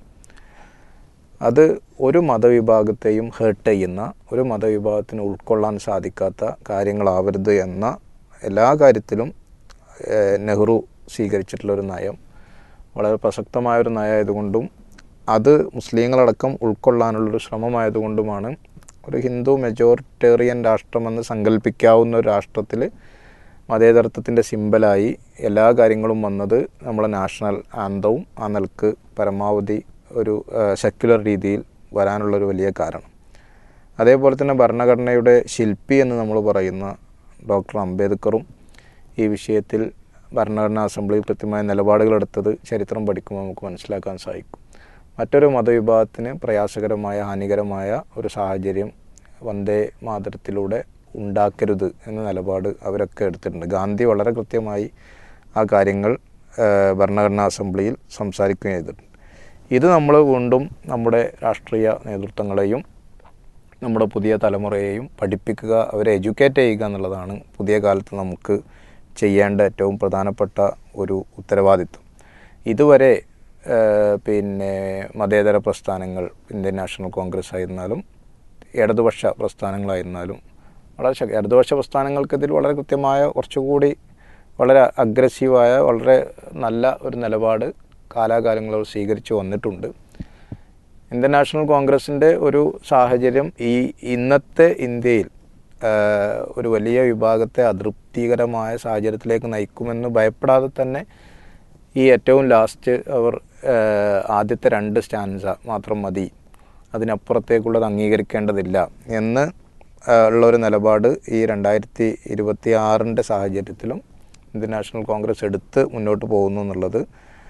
അത് ഒരു മതവിഭാഗത്തെയും ഹേർട്ട് ചെയ്യുന്ന ഒരു മതവിഭാഗത്തിന് ഉൾക്കൊള്ളാൻ സാധിക്കാത്ത കാര്യങ്ങളാവരുത് എന്ന എല്ലാ കാര്യത്തിലും ഏഹ്, നെഹ്റു സ്വീകരിച്ചിട്ടുള്ള ഒരു നയം വളരെ പ്രസക്തമായൊരു നയമായതുകൊണ്ടും അത് മുസ്ലിങ്ങളടക്കം ഉൾക്കൊള്ളാനുള്ളൊരു ശ്രമമായതുകൊണ്ടുമാണ് ഒരു ഹിന്ദു മെജോറിറ്റേറിയൻ രാഷ്ട്രമെന്ന് സങ്കല്പിക്കാവുന്ന ഒരു രാഷ്ട്രത്തിൽ മതേതരത്വത്തിൻ്റെ സിമ്പലായി എല്ലാ കാര്യങ്ങളും വന്നത് നമ്മളെ നാഷണൽ ആന്തവും ആ നിലക്ക് പരമാവധി ഒരു സെക്യുലർ രീതിയിൽ വരാനുള്ളൊരു വലിയ കാരണം അതേപോലെ തന്നെ ഭരണഘടനയുടെ ശില്പി എന്ന് നമ്മൾ പറയുന്ന ഡോക്ടർ അംബേദ്കറും ഈ വിഷയത്തിൽ ഭരണഘടനാ അസംബ്ലിയിൽ കൃത്യമായ നിലപാടുകളെടുത്തത് ചരിത്രം പഠിക്കുമ്പോൾ നമുക്ക് മനസ്സിലാക്കാൻ സാധിക്കും മറ്റൊരു മതവിഭാഗത്തിന് പ്രയാസകരമായ ഹാനികരമായ ഒരു സാഹചര്യം വന്ദേ മാതരത്തിലൂടെ ഉണ്ടാക്കരുത് എന്ന നിലപാട് അവരൊക്കെ എടുത്തിട്ടുണ്ട് ഗാന്ധി വളരെ കൃത്യമായി ആ കാര്യങ്ങൾ ആ, ഭരണഘടനാ അസംബ്ലിയിൽ സംസാരിക്കുകയും ചെയ്തിട്ടുണ്ട് ഇത് നമ്മൾ വീണ്ടും നമ്മുടെ രാഷ്ട്രീയ നേതൃത്വങ്ങളെയും നമ്മുടെ പുതിയ തലമുറയെയും പഠിപ്പിക്കുക അവരെ എഡ്യൂക്കേറ്റ് ചെയ്യുക എന്നുള്ളതാണ് പുതിയ കാലത്ത് നമുക്ക് ചെയ്യേണ്ട ഏറ്റവും പ്രധാനപ്പെട്ട ഒരു ഉത്തരവാദിത്വം ഇതുവരെ ഏഹ്, പിന്നെ മതേതര പ്രസ്ഥാനങ്ങൾ ഇന്ത്യൻ നാഷണൽ കോൺഗ്രസ് ആയിരുന്നാലും ഇടതുപക്ഷ പ്രസ്ഥാനങ്ങളായിരുന്നാലും വളരെ ശക്തി ഇടതുപക്ഷ പ്രസ്ഥാനങ്ങൾക്കെതിരെ വളരെ കൃത്യമായ കുറച്ചുകൂടി വളരെ അഗ്രസീവായ വളരെ നല്ല ഒരു നിലപാട് കാലാകാലങ്ങൾ അവർ സ്വീകരിച്ചു വന്നിട്ടുണ്ട് ഇന്ത്യൻ നാഷണൽ കോൺഗ്രസിൻ്റെ ഒരു സാഹചര്യം ഈ ഇന്നത്തെ ഇന്ത്യയിൽ ആ, ഒരു വലിയ വിഭാഗത്തെ അതൃപ്തികരമായ സാഹചര്യത്തിലേക്ക് നയിക്കുമെന്ന് ഭയപ്പെടാതെ തന്നെ ഈ ഏറ്റവും ലാസ്റ്റ് അവർ ആ, ആദ്യത്തെ രണ്ട് സ്റ്റാൻസ മാത്രം മതി അതിനപ്പുറത്തേക്കുള്ളത് അംഗീകരിക്കേണ്ടതില്ല എന്ന് ആ, ഉള്ളൊരു നിലപാട് ഈ രണ്ടായിരത്തി ഇരുപത്തി ആറിൻ്റെ സാഹചര്യത്തിലും ഇന്ത്യൻ നാഷണൽ കോൺഗ്രസ് എടുത്ത് മുന്നോട്ട് പോകുന്നു എന്നുള്ളത്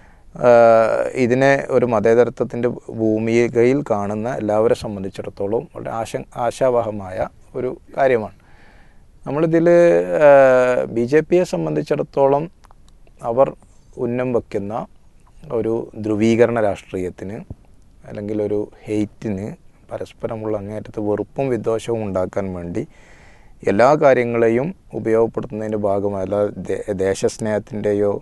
ആഹ് ഇതിനെ ഒരു മതേതരത്വത്തിൻ്റെ ഭൂമികയിൽ കാണുന്ന എല്ലാവരെ സംബന്ധിച്ചിടത്തോളം വളരെ ആശ ആശാവഹമായ ഒരു കാര്യമാണ് നമ്മളിതിൽ ബി ജെ പിയെ സംബന്ധിച്ചിടത്തോളം അവർ ഉന്നം വയ്ക്കുന്ന ഒരു ധ്രുവീകരണ രാഷ്ട്രീയത്തിന് അല്ലെങ്കിൽ ഒരു ഹെയ്റ്റിന് പരസ്പരമുള്ള അങ്ങേറ്റത്ത് വെറുപ്പും വിദ്വേഷവും ഉണ്ടാക്കാൻ വേണ്ടി എല്ലാ കാര്യങ്ങളെയും ഉപയോഗപ്പെടുത്തുന്നതിൻ്റെ ഭാഗമായി അല്ലാതെ ദേ- ദേശസ്നേഹത്തിൻ്റെയോ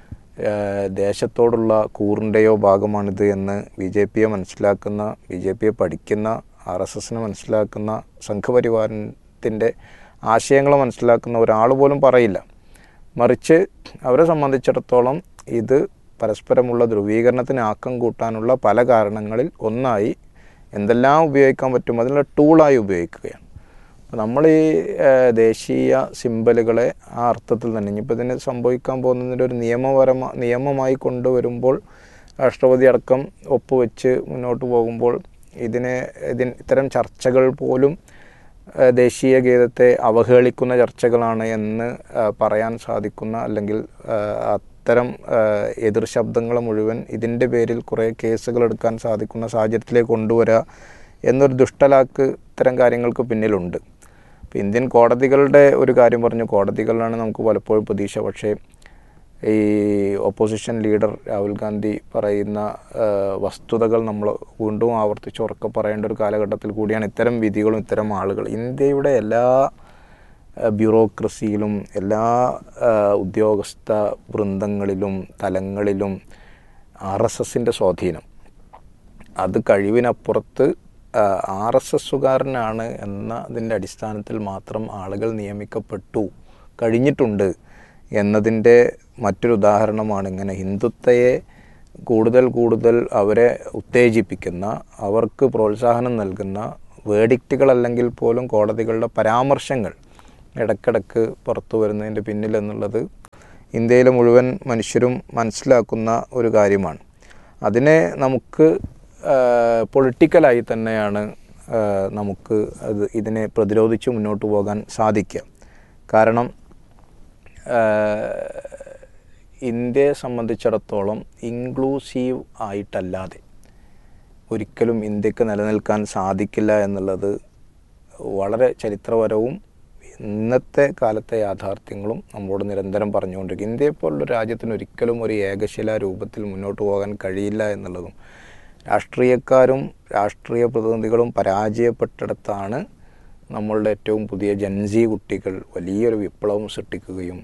ഏഹ് ദേശത്തോടുള്ള കൂറിൻ്റെയോ ഭാഗമാണിത് എന്ന് ബി ജെ പിയെ മനസ്സിലാക്കുന്ന ബി ജെ പിയെ പഠിക്കുന്ന ആർ എസ് എസിനെ മനസ്സിലാക്കുന്ന സംഘപരിവാരത്തിൻ്റെ ആശയങ്ങൾ മനസ്സിലാക്കുന്ന ഒരാൾ പോലും പറയില്ല മറിച്ച് അവരെ സംബന്ധിച്ചിടത്തോളം ഇത് പരസ്പരമുള്ള ധ്രുവീകരണത്തിന് ആക്കം കൂട്ടാനുള്ള പല കാരണങ്ങളിൽ ഒന്നായി എന്തെല്ലാം ഉപയോഗിക്കാൻ പറ്റും അതിനുള്ള ടൂളായി ഉപയോഗിക്കുകയാണ് അപ്പോൾ നമ്മൾ ഈ ഏഹ്, ദേശീയ സിമ്പലുകളെ ആ അർത്ഥത്തിൽ തന്നെ ഇനിയിപ്പോൾ ഇതിന് സംഭവിക്കാൻ പോകുന്നതിൻ്റെ ഒരു നിയമപരമ നിയമമായി കൊണ്ടുവരുമ്പോൾ രാഷ്ട്രപതി അടക്കം ഒപ്പുവെച്ച് മുന്നോട്ട് പോകുമ്പോൾ ഇതിനെ ഇതിന് ഇത്തരം ചർച്ചകൾ പോലും ഏഹ്, ദേശീയ ഗീതത്തെ അവഹേളിക്കുന്ന ചർച്ചകളാണ് എന്ന് ഏഹ്, പറയാൻ സാധിക്കുന്ന അല്ലെങ്കിൽ ഏഹ്, അത്തരം ഏഹ്, എതിർ ശബ്ദങ്ങൾ മുഴുവൻ ഇതിൻ്റെ പേരിൽ കുറേ കേസുകൾ എടുക്കാൻ സാധിക്കുന്ന സാഹചര്യത്തിലേക്ക് കൊണ്ടുവരിക എന്നൊരു ദുഷ്ടലാക്ക് ഇത്തരം കാര്യങ്ങൾക്ക് പിന്നിലുണ്ട് ഇപ്പോൾ ഇന്ത്യൻ കോടതികളുടെ ഒരു കാര്യം പറഞ്ഞു കോടതികളിലാണ് നമുക്ക് പലപ്പോഴും പ്രതീക്ഷ പക്ഷേ ഈ ഓപ്പോസിഷൻ ലീഡർ രാഹുൽ ഗാന്ധി പറയുന്ന ആ, വസ്തുതകൾ നമ്മൾ വീണ്ടും ആവർത്തിച്ച് ഉറക്കെ പറയേണ്ട ഒരു കാലഘട്ടത്തിൽ കൂടിയാണ് ഇത്തരം വിധികളും ഇത്തരം ആളുകൾ ഇന്ത്യയുടെ എല്ലാ ആ, ബ്യൂറോക്രസിയിലും എല്ലാ ആ, ഉദ്യോഗസ്ഥ വൃന്ദങ്ങളിലും തലങ്ങളിലും ആർ എസ് എസിൻ്റെ സ്വാധീനം അത് കഴിവിനപ്പുറത്ത് ആർ എസ് എസ്സുകാരനാണ് എന്നതിൻ്റെ അടിസ്ഥാനത്തിൽ മാത്രം ആളുകൾ നിയമിക്കപ്പെട്ടു കഴിഞ്ഞിട്ടുണ്ട് എന്നതിൻ്റെ മറ്റൊരു ഉദാഹരണമാണ് ഇങ്ങനെ ഹിന്ദുത്വയെ കൂടുതൽ കൂടുതൽ അവരെ ഉത്തേജിപ്പിക്കുന്ന അവർക്ക് പ്രോത്സാഹനം നൽകുന്ന വേഡിക്റ്റുകൾ അല്ലെങ്കിൽ പോലും കോടതികളുടെ പരാമർശങ്ങൾ ഇടക്കിടക്ക് പുറത്തു വരുന്നതിൻ്റെ പിന്നിലെന്നുള്ളത് ഇന്ത്യയിലെ മുഴുവൻ മനുഷ്യരും മനസ്സിലാക്കുന്ന ഒരു കാര്യമാണ് അതിനെ നമുക്ക് പൊളിറ്റിക്കലായി തന്നെയാണ് ആ, നമുക്ക് അത് ഇതിനെ പ്രതിരോധിച്ച് മുന്നോട്ട് പോകാൻ സാധിക്കുക കാരണം ആ, ഇന്ത്യയെ സംബന്ധിച്ചിടത്തോളം ഇൻക്ലൂസീവ് ആയിട്ടല്ലാതെ ഒരിക്കലും ഇന്ത്യക്ക് നിലനിൽക്കാൻ സാധിക്കില്ല എന്നുള്ളത് വളരെ ചരിത്രപരവും ഇന്നത്തെ കാലത്തെ യാഥാർത്ഥ്യങ്ങളും നമ്മളോട് നിരന്തരം പറഞ്ഞുകൊണ്ടിരിക്കും ഇന്ത്യയെപ്പോലുള്ള രാജ്യത്തിന് ഒരിക്കലും ഒരു ഏകശില രൂപത്തിൽ മുന്നോട്ട് പോകാൻ കഴിയില്ല എന്നുള്ളതും രാഷ്ട്രീയക്കാരും രാഷ്ട്രീയ പ്രതിനിധികളും പരാജയപ്പെട്ടിടത്താണ് നമ്മളുടെ ഏറ്റവും പുതിയ ജൻസി കുട്ടികൾ വലിയൊരു വിപ്ലവം സൃഷ്ടിക്കുകയും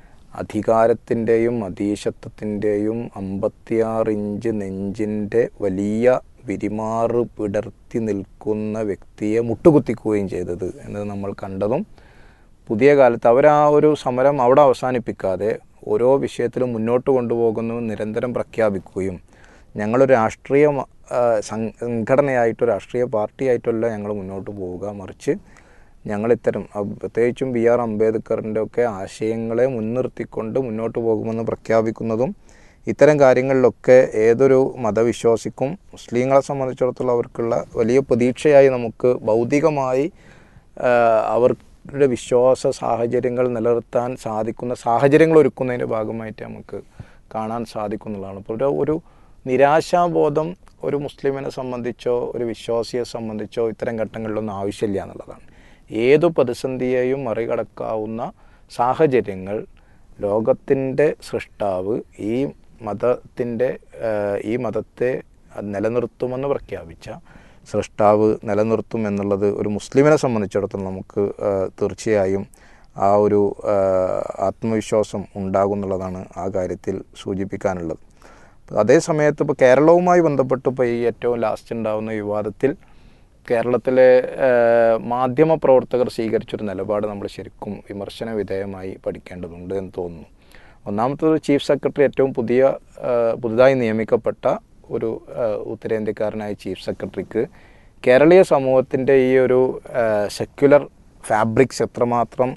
അധികാരത്തിൻ്റെയും അധീശത്വത്തിൻ്റെയും അമ്പത്തിയാറ് ഇഞ്ച് നെഞ്ചിൻ്റെ വലിയ വിരിമാറ് പിടർത്തി നിൽക്കുന്ന വ്യക്തിയെ മുട്ടുകുത്തിക്കുകയും ചെയ്തത് എന്നത് നമ്മൾ കണ്ടതും പുതിയ കാലത്ത് അവർ ആ ഒരു സമരം അവിടെ അവസാനിപ്പിക്കാതെ ഓരോ വിഷയത്തിലും മുന്നോട്ട് കൊണ്ടുപോകുന്നു നിരന്തരം പ്രഖ്യാപിക്കുകയും ഞങ്ങളൊരു രാഷ്ട്രീയ മ- ആ, സം- സംഘടനയായിട്ടോ രാഷ്ട്രീയ പാർട്ടിയായിട്ടല്ല ഞങ്ങൾ മുന്നോട്ട് പോവുക മറിച്ച് ഞങ്ങൾ ഇത്തരം അ- പ്രത്യേകിച്ചും ബി ആർ അംബേദ്കറിൻ്റെ ഒക്കെ ആശയങ്ങളെ മുൻനിർത്തിക്കൊണ്ട് മുന്നോട്ട് പോകുമെന്ന് പ്രഖ്യാപിക്കുന്നതും ഇത്തരം കാര്യങ്ങളിലൊക്കെ ഏതൊരു മതവിശ്വാസിക്കും മുസ്ലിങ്ങളെ സംബന്ധിച്ചിടത്തോളം അവർക്കുള്ള വലിയ പ്രതീക്ഷയായി നമുക്ക് ഭൗതികമായി ആ, അവരുടെ വിശ്വാസ സാഹചര്യങ്ങൾ നിലനിർത്താൻ സാധിക്കുന്ന സാഹചര്യങ്ങൾ ഒരുക്കുന്നതിൻ്റെ ഭാഗമായിട്ട് നമുക്ക് കാണാൻ സാധിക്കുന്നുള്ളതാണ് അപ്പോൾ ഒരു ഒരു നിരാശാബോധം ഒരു മുസ്ലിമിനെ സംബന്ധിച്ചോ ഒരു വിശ്വാസിയെ സംബന്ധിച്ചോ ഇത്തരം ഘട്ടങ്ങളിലൊന്നും ആവശ്യമില്ല എന്നുള്ളതാണ് ഏതു പ്രതിസന്ധിയെയും മറികടക്കാവുന്ന സാഹചര്യങ്ങൾ ലോകത്തിൻ്റെ സൃഷ്ടാവ് ഈ മതത്തിൻ്റെ ഈ മതത്തെ നിലനിർത്തുമെന്ന് പ്രഖ്യാപിച്ച സൃഷ്ടാവ് നിലനിർത്തും എന്നുള്ളത് ഒരു മുസ്ലിമിനെ സംബന്ധിച്ചിടത്തോളം നമുക്ക് ആ, തീർച്ചയായും ആ ഒരു ആ, ആത്മവിശ്വാസം ഉണ്ടാകുന്നുള്ളതാണ് ആ കാര്യത്തിൽ സൂചിപ്പിക്കാനുള്ളത് അതേ സമയത്ത് ഇപ്പോൾ കേരളവുമായി ബന്ധപ്പെട്ട് ഇപ്പോൾ ഈ ഏറ്റവും ലാസ്റ്റ് ഉണ്ടാകുന്ന വിവാദത്തിൽ കേരളത്തിലെ ഏഹ്, മാധ്യമ പ്രവർത്തകർ സ്വീകരിച്ചൊരു നിലപാട് നമ്മൾ ശരിക്കും വിമർശന വിധേയമായി പഠിക്കേണ്ടതുണ്ട് എന്ന് തോന്നുന്നു ഒന്നാമത്തത് ചീഫ് സെക്രട്ടറി ഏറ്റവും പുതിയ ഏഹ്, പുതുതായി നിയമിക്കപ്പെട്ട ഒരു ഏഹ്, ഉത്തരേന്ത്യക്കാരനായ ചീഫ് സെക്രട്ടറിക്ക് കേരളീയ സമൂഹത്തിൻ്റെ ഈ ഒരു സെക്യുലർ ഫാബ്രിക്സ് എത്രമാത്രം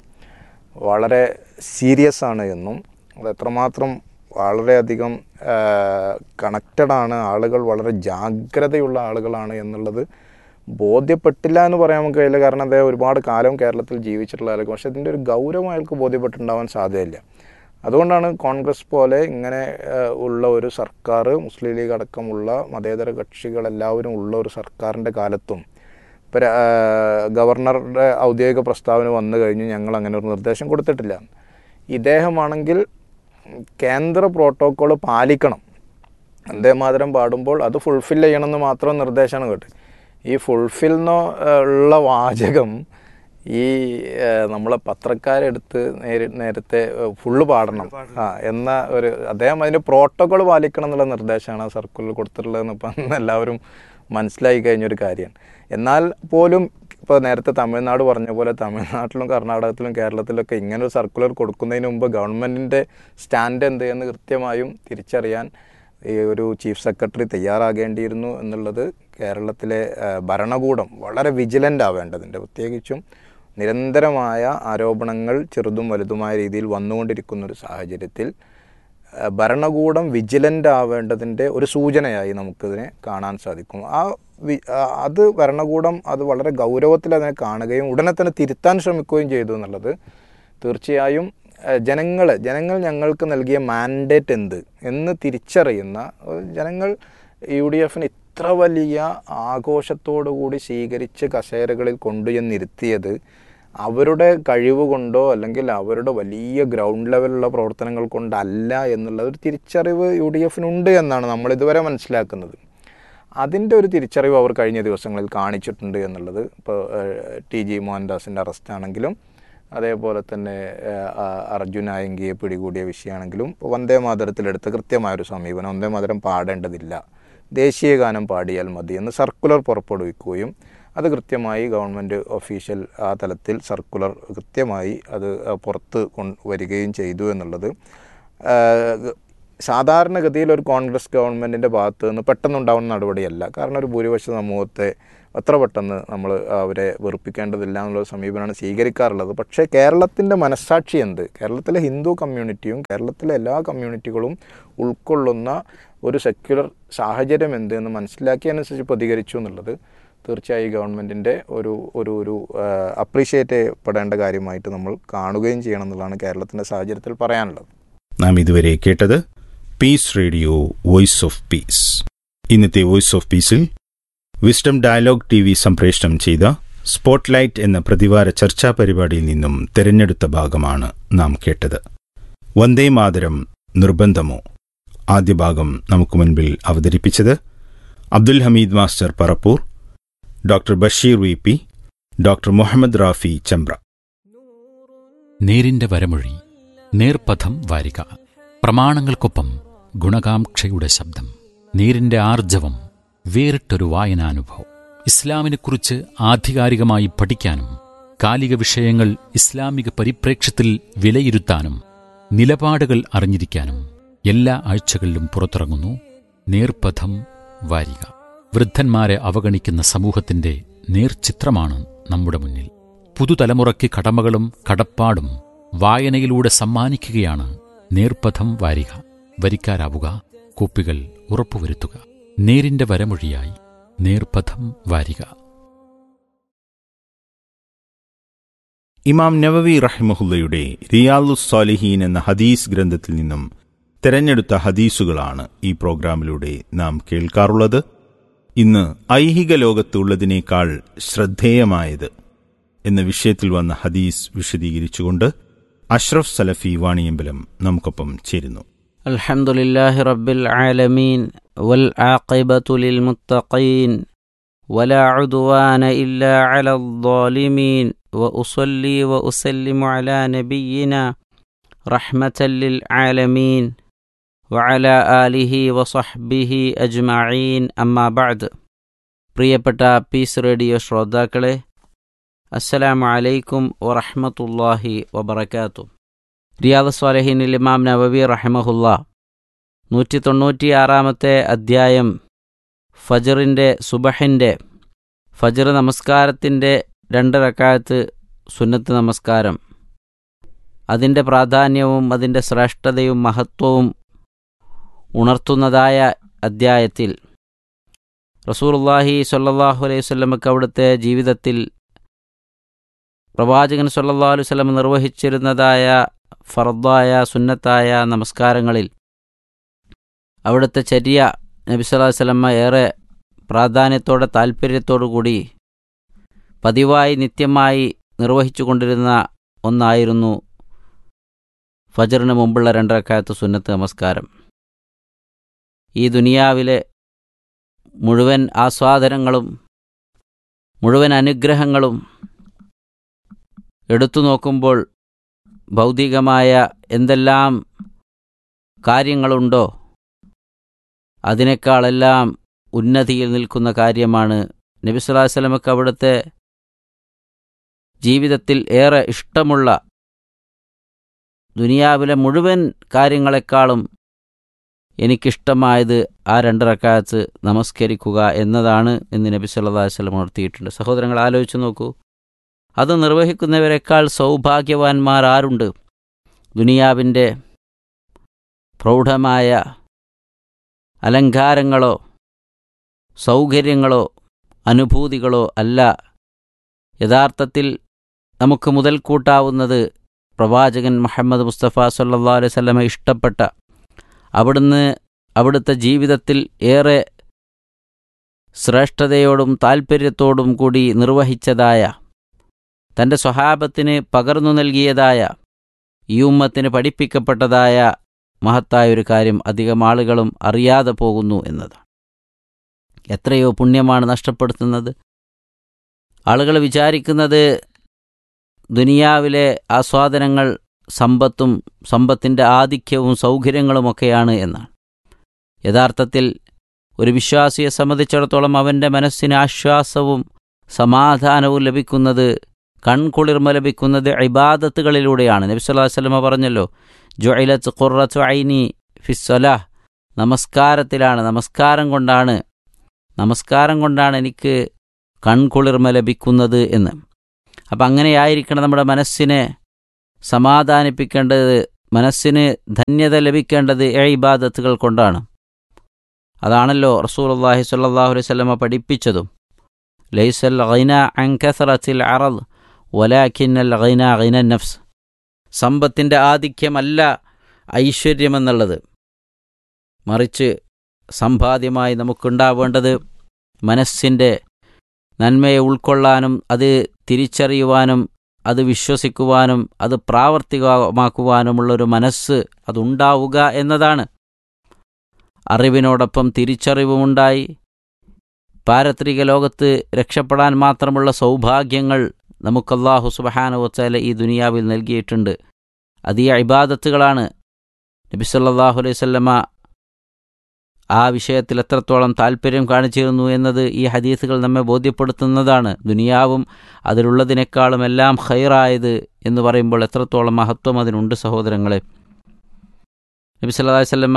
വളരെ സീരിയസ് ആണ് എന്നും അത് എത്രമാത്രം വളരെയധികം കണക്റ്റഡ് ആണ് ആളുകൾ വളരെ ജാഗ്രതയുള്ള ആളുകളാണ് എന്നുള്ളത് ബോധ്യപ്പെട്ടില്ല എന്ന് പറയാൻ നമുക്ക് കഴിയില്ല കാരണം അദ്ദേഹം ഒരുപാട് കാലം കേരളത്തിൽ ജീവിച്ചിട്ടുള്ള ആൾക്ക് പക്ഷേ ഇതിൻ്റെ ഒരു ഗൗരവം അയാൾക്ക് ബോധ്യപ്പെട്ടിട്ടുണ്ടാവാൻ സാധ്യതയില്ല അതുകൊണ്ടാണ് കോൺഗ്രസ് പോലെ ഇങ്ങനെ ഏഹ്, ഉള്ള ഒരു സർക്കാർ മുസ്ലിം ലീഗ് അടക്കമുള്ള മതേതര കക്ഷികളെല്ലാവരും ഉള്ള ഒരു സർക്കാരിൻ്റെ കാലത്തും ഇപ്പോൾ രാ- ഏഹ്, ഗവർണറുടെ ഔദ്യോഗിക പ്രസ്താവന വന്നു കഴിഞ്ഞു ഞങ്ങൾ അങ്ങനെ ഒരു നിർദ്ദേശം കൊടുത്തിട്ടില്ല ഇദ്ദേഹമാണെങ്കിൽ കേന്ദ്ര പ്രോട്ടോക്കോൾ പാലിക്കണം വന്ദേമാതരം പാടുമ്പോൾ അത് ഫുൾഫിൽ ചെയ്യണമെന്ന് മാത്രം നിർദ്ദേശമാണ് കേട്ട് ഈ ഫുൾഫിൽ എന്ന് ഉള്ള വാചകം ഈ ഏഹ്, നമ്മളെ പത്രക്കാരെടുത്ത് നേരി നേരത്തെ ഫുള്ള് പാടണം ആ എന്ന ഒരു അദ്ദേഹം അതിൻ്റെ പ്രോട്ടോകോൾ പാലിക്കണം എന്നുള്ള നിർദ്ദേശമാണ് ആ സർക്കുലർ കൊടുത്തിട്ടുള്ളതെന്ന് ഇപ്പം എല്ലാവരും മനസ്സിലായി കഴിഞ്ഞൊരു കാര്യമാണ് എന്നാൽ പോലും ഇപ്പോൾ നേരത്തെ തമിഴ്നാട് പറഞ്ഞ പോലെ തമിഴ്നാട്ടിലും കർണാടകത്തിലും കേരളത്തിലൊക്കെ ഇങ്ങനെ ഒരു സർക്കുലർ കൊടുക്കുന്നതിന് മുമ്പ് ഗവൺമെൻറ്റിൻ്റെ സ്റ്റാൻഡ് എന്ത് എന്ന് കൃത്യമായും തിരിച്ചറിയാൻ ഈ ഒരു ചീഫ് സെക്രട്ടറി തയ്യാറാകേണ്ടിയിരുന്നു എന്നുള്ളത് കേരളത്തിലെ ആ, ഭരണകൂടം വളരെ വിജിലൻ്റ് ആവേണ്ടതുണ്ട് പ്രത്യേകിച്ചും നിരന്തരമായ ആരോപണങ്ങൾ ചെറുതും വലുതുമായ രീതിയിൽ വന്നുകൊണ്ടിരിക്കുന്ന ഒരു സാഹചര്യത്തിൽ ആ, ഭരണകൂടം വിജിലൻ്റ് ആവേണ്ടതിൻ്റെ ഒരു സൂചനയായി നമുക്കിതിനെ കാണാൻ സാധിക്കും ആ വി ആ, അത് ഭരണകൂടം അത് വളരെ ഗൗരവത്തിൽ അതിനെ കാണുകയും ഉടനെ തന്നെ തിരുത്താൻ ശ്രമിക്കുകയും ചെയ്തു എന്നുള്ളത് തീർച്ചയായും ജനങ്ങൾ ജനങ്ങൾ ഞങ്ങൾക്ക് നൽകിയ മാൻഡേറ്റ് എന്ത് എന്ന് തിരിച്ചറിയുന്ന ഏഹ്, ജനങ്ങൾ യു ഡി എഫിന് ഇത്ര വലിയ ആഘോഷത്തോടു കൂടി സ്വീകരിച്ച് കസേരകളിൽ കൊണ്ടുചെന്നിരുത്തിയത് അവരുടെ കഴിവ് കൊണ്ടോ അല്ലെങ്കിൽ അവരുടെ വലിയ ഗ്രൗണ്ട് ലെവലിലുള്ള പ്രവർത്തനങ്ങൾ കൊണ്ടല്ല എന്നുള്ള ഒരു തിരിച്ചറിവ് യു ഡി എഫിനുണ്ട് എന്നാണ് നമ്മൾ ഇതുവരെ മനസ്സിലാക്കുന്നത് അതിൻ്റെ ഒരു തിരിച്ചറിവ് അവർ കഴിഞ്ഞ ദിവസങ്ങളിൽ കാണിച്ചിട്ടുണ്ട് എന്നുള്ളത് ഇപ്പോൾ ടി ജി മോഹൻദാസിൻ്റെ അറസ്റ്റ് ആണെങ്കിലും അതേപോലെ തന്നെ ഏഹ്, ആ, അർജുൻ ആയങ്കിയെ പിടികൂടിയ വിഷയമാണെങ്കിലും ഇപ്പോൾ വന്ദേ മാതരത്തിലെടുത്ത കൃത്യമായൊരു സമീപനം വന്ദേ മാതരം പാടേണ്ടതില്ല ദേശീയ ഗാനം പാടിയാൽ മതി എന്ന് സർക്കുലർ പുറപ്പെടുവിക്കുകയും അത് കൃത്യമായി ഗവൺമെൻറ് ഒഫീഷ്യൽ ആ തലത്തിൽ സർക്കുലർ കൃത്യമായി അത് ആ, പുറത്ത് കൊണ്ട് വരികയും ചെയ്തു എന്നുള്ളത് ആഹ്, സാധാരണഗതിയിൽ ഒരു കോൺഗ്രസ് ഗവൺമെൻറ്റിൻ്റെ ഭാഗത്ത് നിന്ന് പെട്ടെന്നുണ്ടാവുന്ന നടപടിയല്ല കാരണം ഒരു ഭൂരിപക്ഷ സമൂഹത്തെ അത്ര പെട്ടെന്ന് നമ്മൾ അവരെ വെറുപ്പിക്കേണ്ടതില്ല എന്നുള്ള സമീപനമാണ് സ്വീകരിക്കാറുള്ളത് പക്ഷേ കേരളത്തിൻ്റെ മനസ്സാക്ഷി എന്ത് കേരളത്തിലെ ഹിന്ദു കമ്മ്യൂണിറ്റിയും കേരളത്തിലെ എല്ലാ കമ്മ്യൂണിറ്റികളും ഉൾക്കൊള്ളുന്ന ഒരു സെക്യുലർ സാഹചര്യം എന്ത് എന്ന് മനസ്സിലാക്കിയതനുസരിച്ച് പ്രതികരിച്ചു എന്നുള്ളത് തീർച്ചയായും ഗവൺമെൻറ്റിൻ്റെ ഒരു ഒരു ഒരു അപ്രീഷിയേറ്റ് ചെയ്യപ്പെടേണ്ട കാര്യമായിട്ട് നമ്മൾ കാണുകയും ചെയ്യണം എന്നുള്ളതാണ് കേരളത്തിൻ്റെ സാഹചര്യത്തിൽ പറയാനുള്ളത് നാം ഇതുവരെ കേട്ടത് peace radio voice of peace ഇന്നത്തെ വോയിസ് ഓഫ് പീസിൽ വിസ്ഡം ഡയലോഗ് ടി വി സംപ്രേഷണം ചെയ്ത സ്പോട്ട്ലൈറ്റ് എന്ന പ്രതിവാര ചർച്ചാ പരിപാടിയിൽ നിന്നും തെരഞ്ഞെടുത്ത ഭാഗമാണ് നാം കേട്ടത് വന്ദേ മാതരം നിർബന്ധമോ ആദ്യ ഭാഗം നമുക്ക് മുൻപിൽ അവതരിപ്പിച്ചത് Abdul Hameed master Parappur doctor Basheer V P doctor Muhammad Rafi Chembra നേരിന്റെ വരമൊഴി നേർപഥം വാരിക പ്രമാണങ്ങൾക്കൊപ്പം ഗുണകാംക്ഷയുടെ ശബ്ദം നേരിന്റെ ആർജവം വേറിട്ടൊരു വായനാനുഭവം ഇസ്ലാമിനെക്കുറിച്ച് ആധികാരികമായി പഠിക്കാനും കാലിക വിഷയങ്ങൾ ഇസ്ലാമിക പരിപ്രേക്ഷ്യത്തിൽ വിലയിരുത്താനും നിലപാടുകൾ അറിഞ്ഞിരിക്കാനും എല്ലാ ആഴ്ചകളിലും പുറത്തിറങ്ങുന്നു നേർപഥം വാരിക വൃദ്ധന്മാരെ അവഗണിക്കുന്ന സമൂഹത്തിന്റെ നേർചിത്രമാണ് നമ്മുടെ മുന്നിൽ പുതുതലമുറയ്ക്ക് കടമകളും കടപ്പാടും വായനയിലൂടെ സമ്മാനിക്കുകയാണ് നേർപഥം വാരിക വരിക്കാരാവുക കോപ്പികൾ ഉറപ്പുവരുത്തുക നേരിന്റെ വരമൊഴിയായി നേർപഥം വാരിക ഇമാം നവവി റഹിമഹുല്ലയുടെ റിയാലു സാലിഹീൻ എന്ന ഹദീസ് ഗ്രന്ഥത്തിൽ നിന്നും തെരഞ്ഞെടുത്ത ഹദീസുകളാണ് ഈ പ്രോഗ്രാമിലൂടെ നാം കേൾക്കാറുള്ളത് ഇന്ന് ഐഹിക ലോകത്തുള്ളതിനേക്കാൾ ശ്രദ്ധേയമായത് എന്ന വിഷയത്തിൽ വന്ന ഹദീസ് വിശദീകരിച്ചുകൊണ്ട് അഷ്റഫ് സലഫി വാണിയമ്പലം നമുക്കൊപ്പം ചേരുന്നു الحمد لله رب العالمين والعاقبة للمتقين ولا عدوان إلا على الظالمين وأصلي وأسلم على نبينا رحمة للعالمين وعلى آله وصحبه أجمعين أما بعد പ്രിയപ്പെട്ട പീസ് റേഡിയോ ശ്രോതാക്കളെ അസ്സലാമു അലൈക്കും വറഹ്മത്തുള്ളാഹി വബറകാതുഹു റിയാദ് സ്വാലഹീനിൽ ഇമാം നവവി റഹമഹുല്ല നൂറ്റി തൊണ്ണൂറ്റിയാറാമത്തെ അധ്യായം ഫജറിൻ്റെ സുബഹിൻ്റെ ഫജർ നമസ്കാരത്തിൻ്റെ രണ്ട് റക്കായത്ത് സുന്നത്ത് നമസ്കാരം അതിൻ്റെ പ്രാധാന്യവും അതിൻ്റെ ശ്രേഷ്ഠതയും മഹത്വവും ഉണർത്തുന്നതായ അദ്ധ്യായത്തിൽ റസൂലുള്ളാഹി സ്വല്ലല്ലാഹു അലൈഹി വസല്ലമക്ക് അവിടുത്തെ ജീവിതത്തിൽ പ്രവാചകൻ സല്ലല്ലാഹു അലൈഹി വസല്ലം നിർവഹിച്ചിരുന്നതായ ഫർദായ സുന്നത്തായ നമസ്കാരങ്ങളിൽ അവിടുത്തെ ചര്യ നബി സല്ലല്ലാഹു അലൈഹി വസല്ലമ ഏറെ പ്രാധാന്യത്തോടെ താല്പര്യത്തോടു കൂടി പതിവായി നിത്യമായി നിർവഹിച്ചു കൊണ്ടിരുന്ന ഒന്നായിരുന്നു ഫജറിന് മുമ്പുള്ള രണ്ടരക്കാലത്ത് സുന്നത്ത് നമസ്കാരം ഈ ദുനിയാവിലെ മുഴുവൻ ആസ്വാദനങ്ങളും മുഴുവൻ അനുഗ്രഹങ്ങളും എടുത്തു നോക്കുമ്പോൾ ഭൗതികമായ എന്തെല്ലാം കാര്യങ്ങളുണ്ടോ അതിനേക്കാളെല്ലാം ഉന്നതിയിൽ നിൽക്കുന്ന കാര്യമാണ് നബി സല്ലല്ലാഹു അലൈഹി വസല്ലമക്ക് അവിടുത്തെ ജീവിതത്തിൽ ഏറെ ഇഷ്ടമുള്ള ദുനിയാവിലെ മുഴുവൻ കാര്യങ്ങളെക്കാളും എനിക്കിഷ്ടമായത് ആ രണ്ട് റക്കായത്ത് നമസ്കരിക്കുക എന്നതാണ് എന്ന് നബി സല്ലല്ലാഹു അലൈഹി വസല്ലം ഉണർത്തിയിട്ടുണ്ട് സഹോദരങ്ങൾ ആലോചിച്ച് നോക്കൂ അത് നിർവഹിക്കുന്നവരെക്കാൾ സൗഭാഗ്യവാന്മാർ ആരുണ്ട് ദുനിയാവിൻ്റെ പ്രൗഢമായ അലങ്കാരങ്ങളോ സൗകര്യങ്ങളോ അനുഭൂതികളോ അല്ല യഥാർത്ഥത്തിൽ നമുക്ക് മുതൽ കൂട്ടാവുന്നത് പ്രവാചകൻ മുഹമ്മദ് മുസ്തഫ സല്ലാ അലൈഹി സ്വലമ ഇഷ്ടപ്പെട്ട അവിടുന്ന് അവിടുത്തെ ജീവിതത്തിൽ ഏറെ ശ്രേഷ്ഠതയോടും താൽപ്പര്യത്തോടും കൂടി നിർവഹിച്ചതായ തൻ്റെ സ്വഹാബത്തിന് പകർന്നു നൽകിയതായ ഈ ഉമ്മത്തിന് പഠിപ്പിക്കപ്പെട്ടതായ മഹത്തായ ഒരു കാര്യം അധികം ആളുകളും അറിയാതെ പോകുന്നു എന്നതാണ് എത്രയോ പുണ്യമാണ് നഷ്ടപ്പെടുത്തുന്നത് ആളുകൾ വിചാരിക്കുന്നത് ദുനിയാവിലെ ആസ്വാദനങ്ങൾ സമ്പത്തും സമ്പത്തിൻ്റെ ആധിക്യവും സൗകര്യങ്ങളുമൊക്കെയാണ് എന്നാണ് യഥാർത്ഥത്തിൽ ഒരു വിശ്വാസിയെ സംബന്ധിച്ചിടത്തോളം അവൻ്റെ മനസ്സിന് ആശ്വാസവും സമാധാനവും ലഭിക്കുന്നത് കൺകുളിർമ ലഭിക്കുന്നത് ഇബാദത്തുകളിലൂടെയാണ് നബി സല്ലല്ലാഹു അലൈഹി വസല്ലമ പറഞ്ഞല്ലോ ജുഇലത്ത് ഖുറത്തു ഐനി ഫിസ്സലാഹ് നമസ്കാരത്തിലാണ് നമസ്കാരം കൊണ്ടാണ് നമസ്കാരം കൊണ്ടാണ് എനിക്ക് കൺകുളിർമ ലഭിക്കുന്നത് എന്ന് അപ്പം അങ്ങനെയായിരിക്കണം നമ്മുടെ മനസ്സിനെ സമാധാനിപ്പിക്കേണ്ടത് മനസ്സിന് ധന്യത ലഭിക്കേണ്ടത് ഏ ഇബാദത്തുകൾ കൊണ്ടാണ് അതാണല്ലോ റസൂലുള്ളാഹി സ്വല്ലല്ലാഹു അലൈഹി വസല്ലമ പഠിപ്പിച്ചതും ലൈസൽ ഗൈന അൻ കസറത്തിൽ അറദ് വലാഖിന്നൽ ഗൈന ഗൈന നഫ്സ് സമ്പത്തിൻ്റെ ആധിക്യമല്ല ഐശ്വര്യമെന്നുള്ളത് മറിച്ച് സമ്പാദ്യമായി നമുക്കുണ്ടാവേണ്ടത് മനസ്സിൻ്റെ നന്മയെ ഉൾക്കൊള്ളാനും അത് തിരിച്ചറിയുവാനും അത് വിശ്വസിക്കുവാനും അത് പ്രാവർത്തികമാക്കുവാനുമുള്ളൊരു മനസ്സ് അതുണ്ടാവുക എന്നതാണ് അറിവിനോടൊപ്പം തിരിച്ചറിവുമുണ്ടായി പാരത്രിക ലോകത്ത് രക്ഷപ്പെടാൻ മാത്രമുള്ള സൗഭാഗ്യങ്ങൾ നമുക്കല്ലാഹു സുബഹാനുവച്ചാല ഈ ദുനിയാവിൽ നൽകിയിട്ടുണ്ട് അത് ഈ ഇബാദത്തുകളാണ് നബി സല്ലല്ലാഹു അലൈഹി വസല്ലമ ആ വിഷയത്തിൽ എത്രത്തോളം താല്പര്യം കാണിച്ചിരുന്നു എന്നത് ഈ ഹദീസുകൾ നമ്മെ ബോധ്യപ്പെടുത്തുന്നതാണ് ദുനിയാവും അതിലുള്ളതിനേക്കാളും എല്ലാം ഖൈറായത് എന്ന് പറയുമ്പോൾ എത്രത്തോളം മഹത്വം അതിനുണ്ട് സഹോദരങ്ങളെ നബി സല്ലല്ലാഹു അലൈഹി വസല്ലമ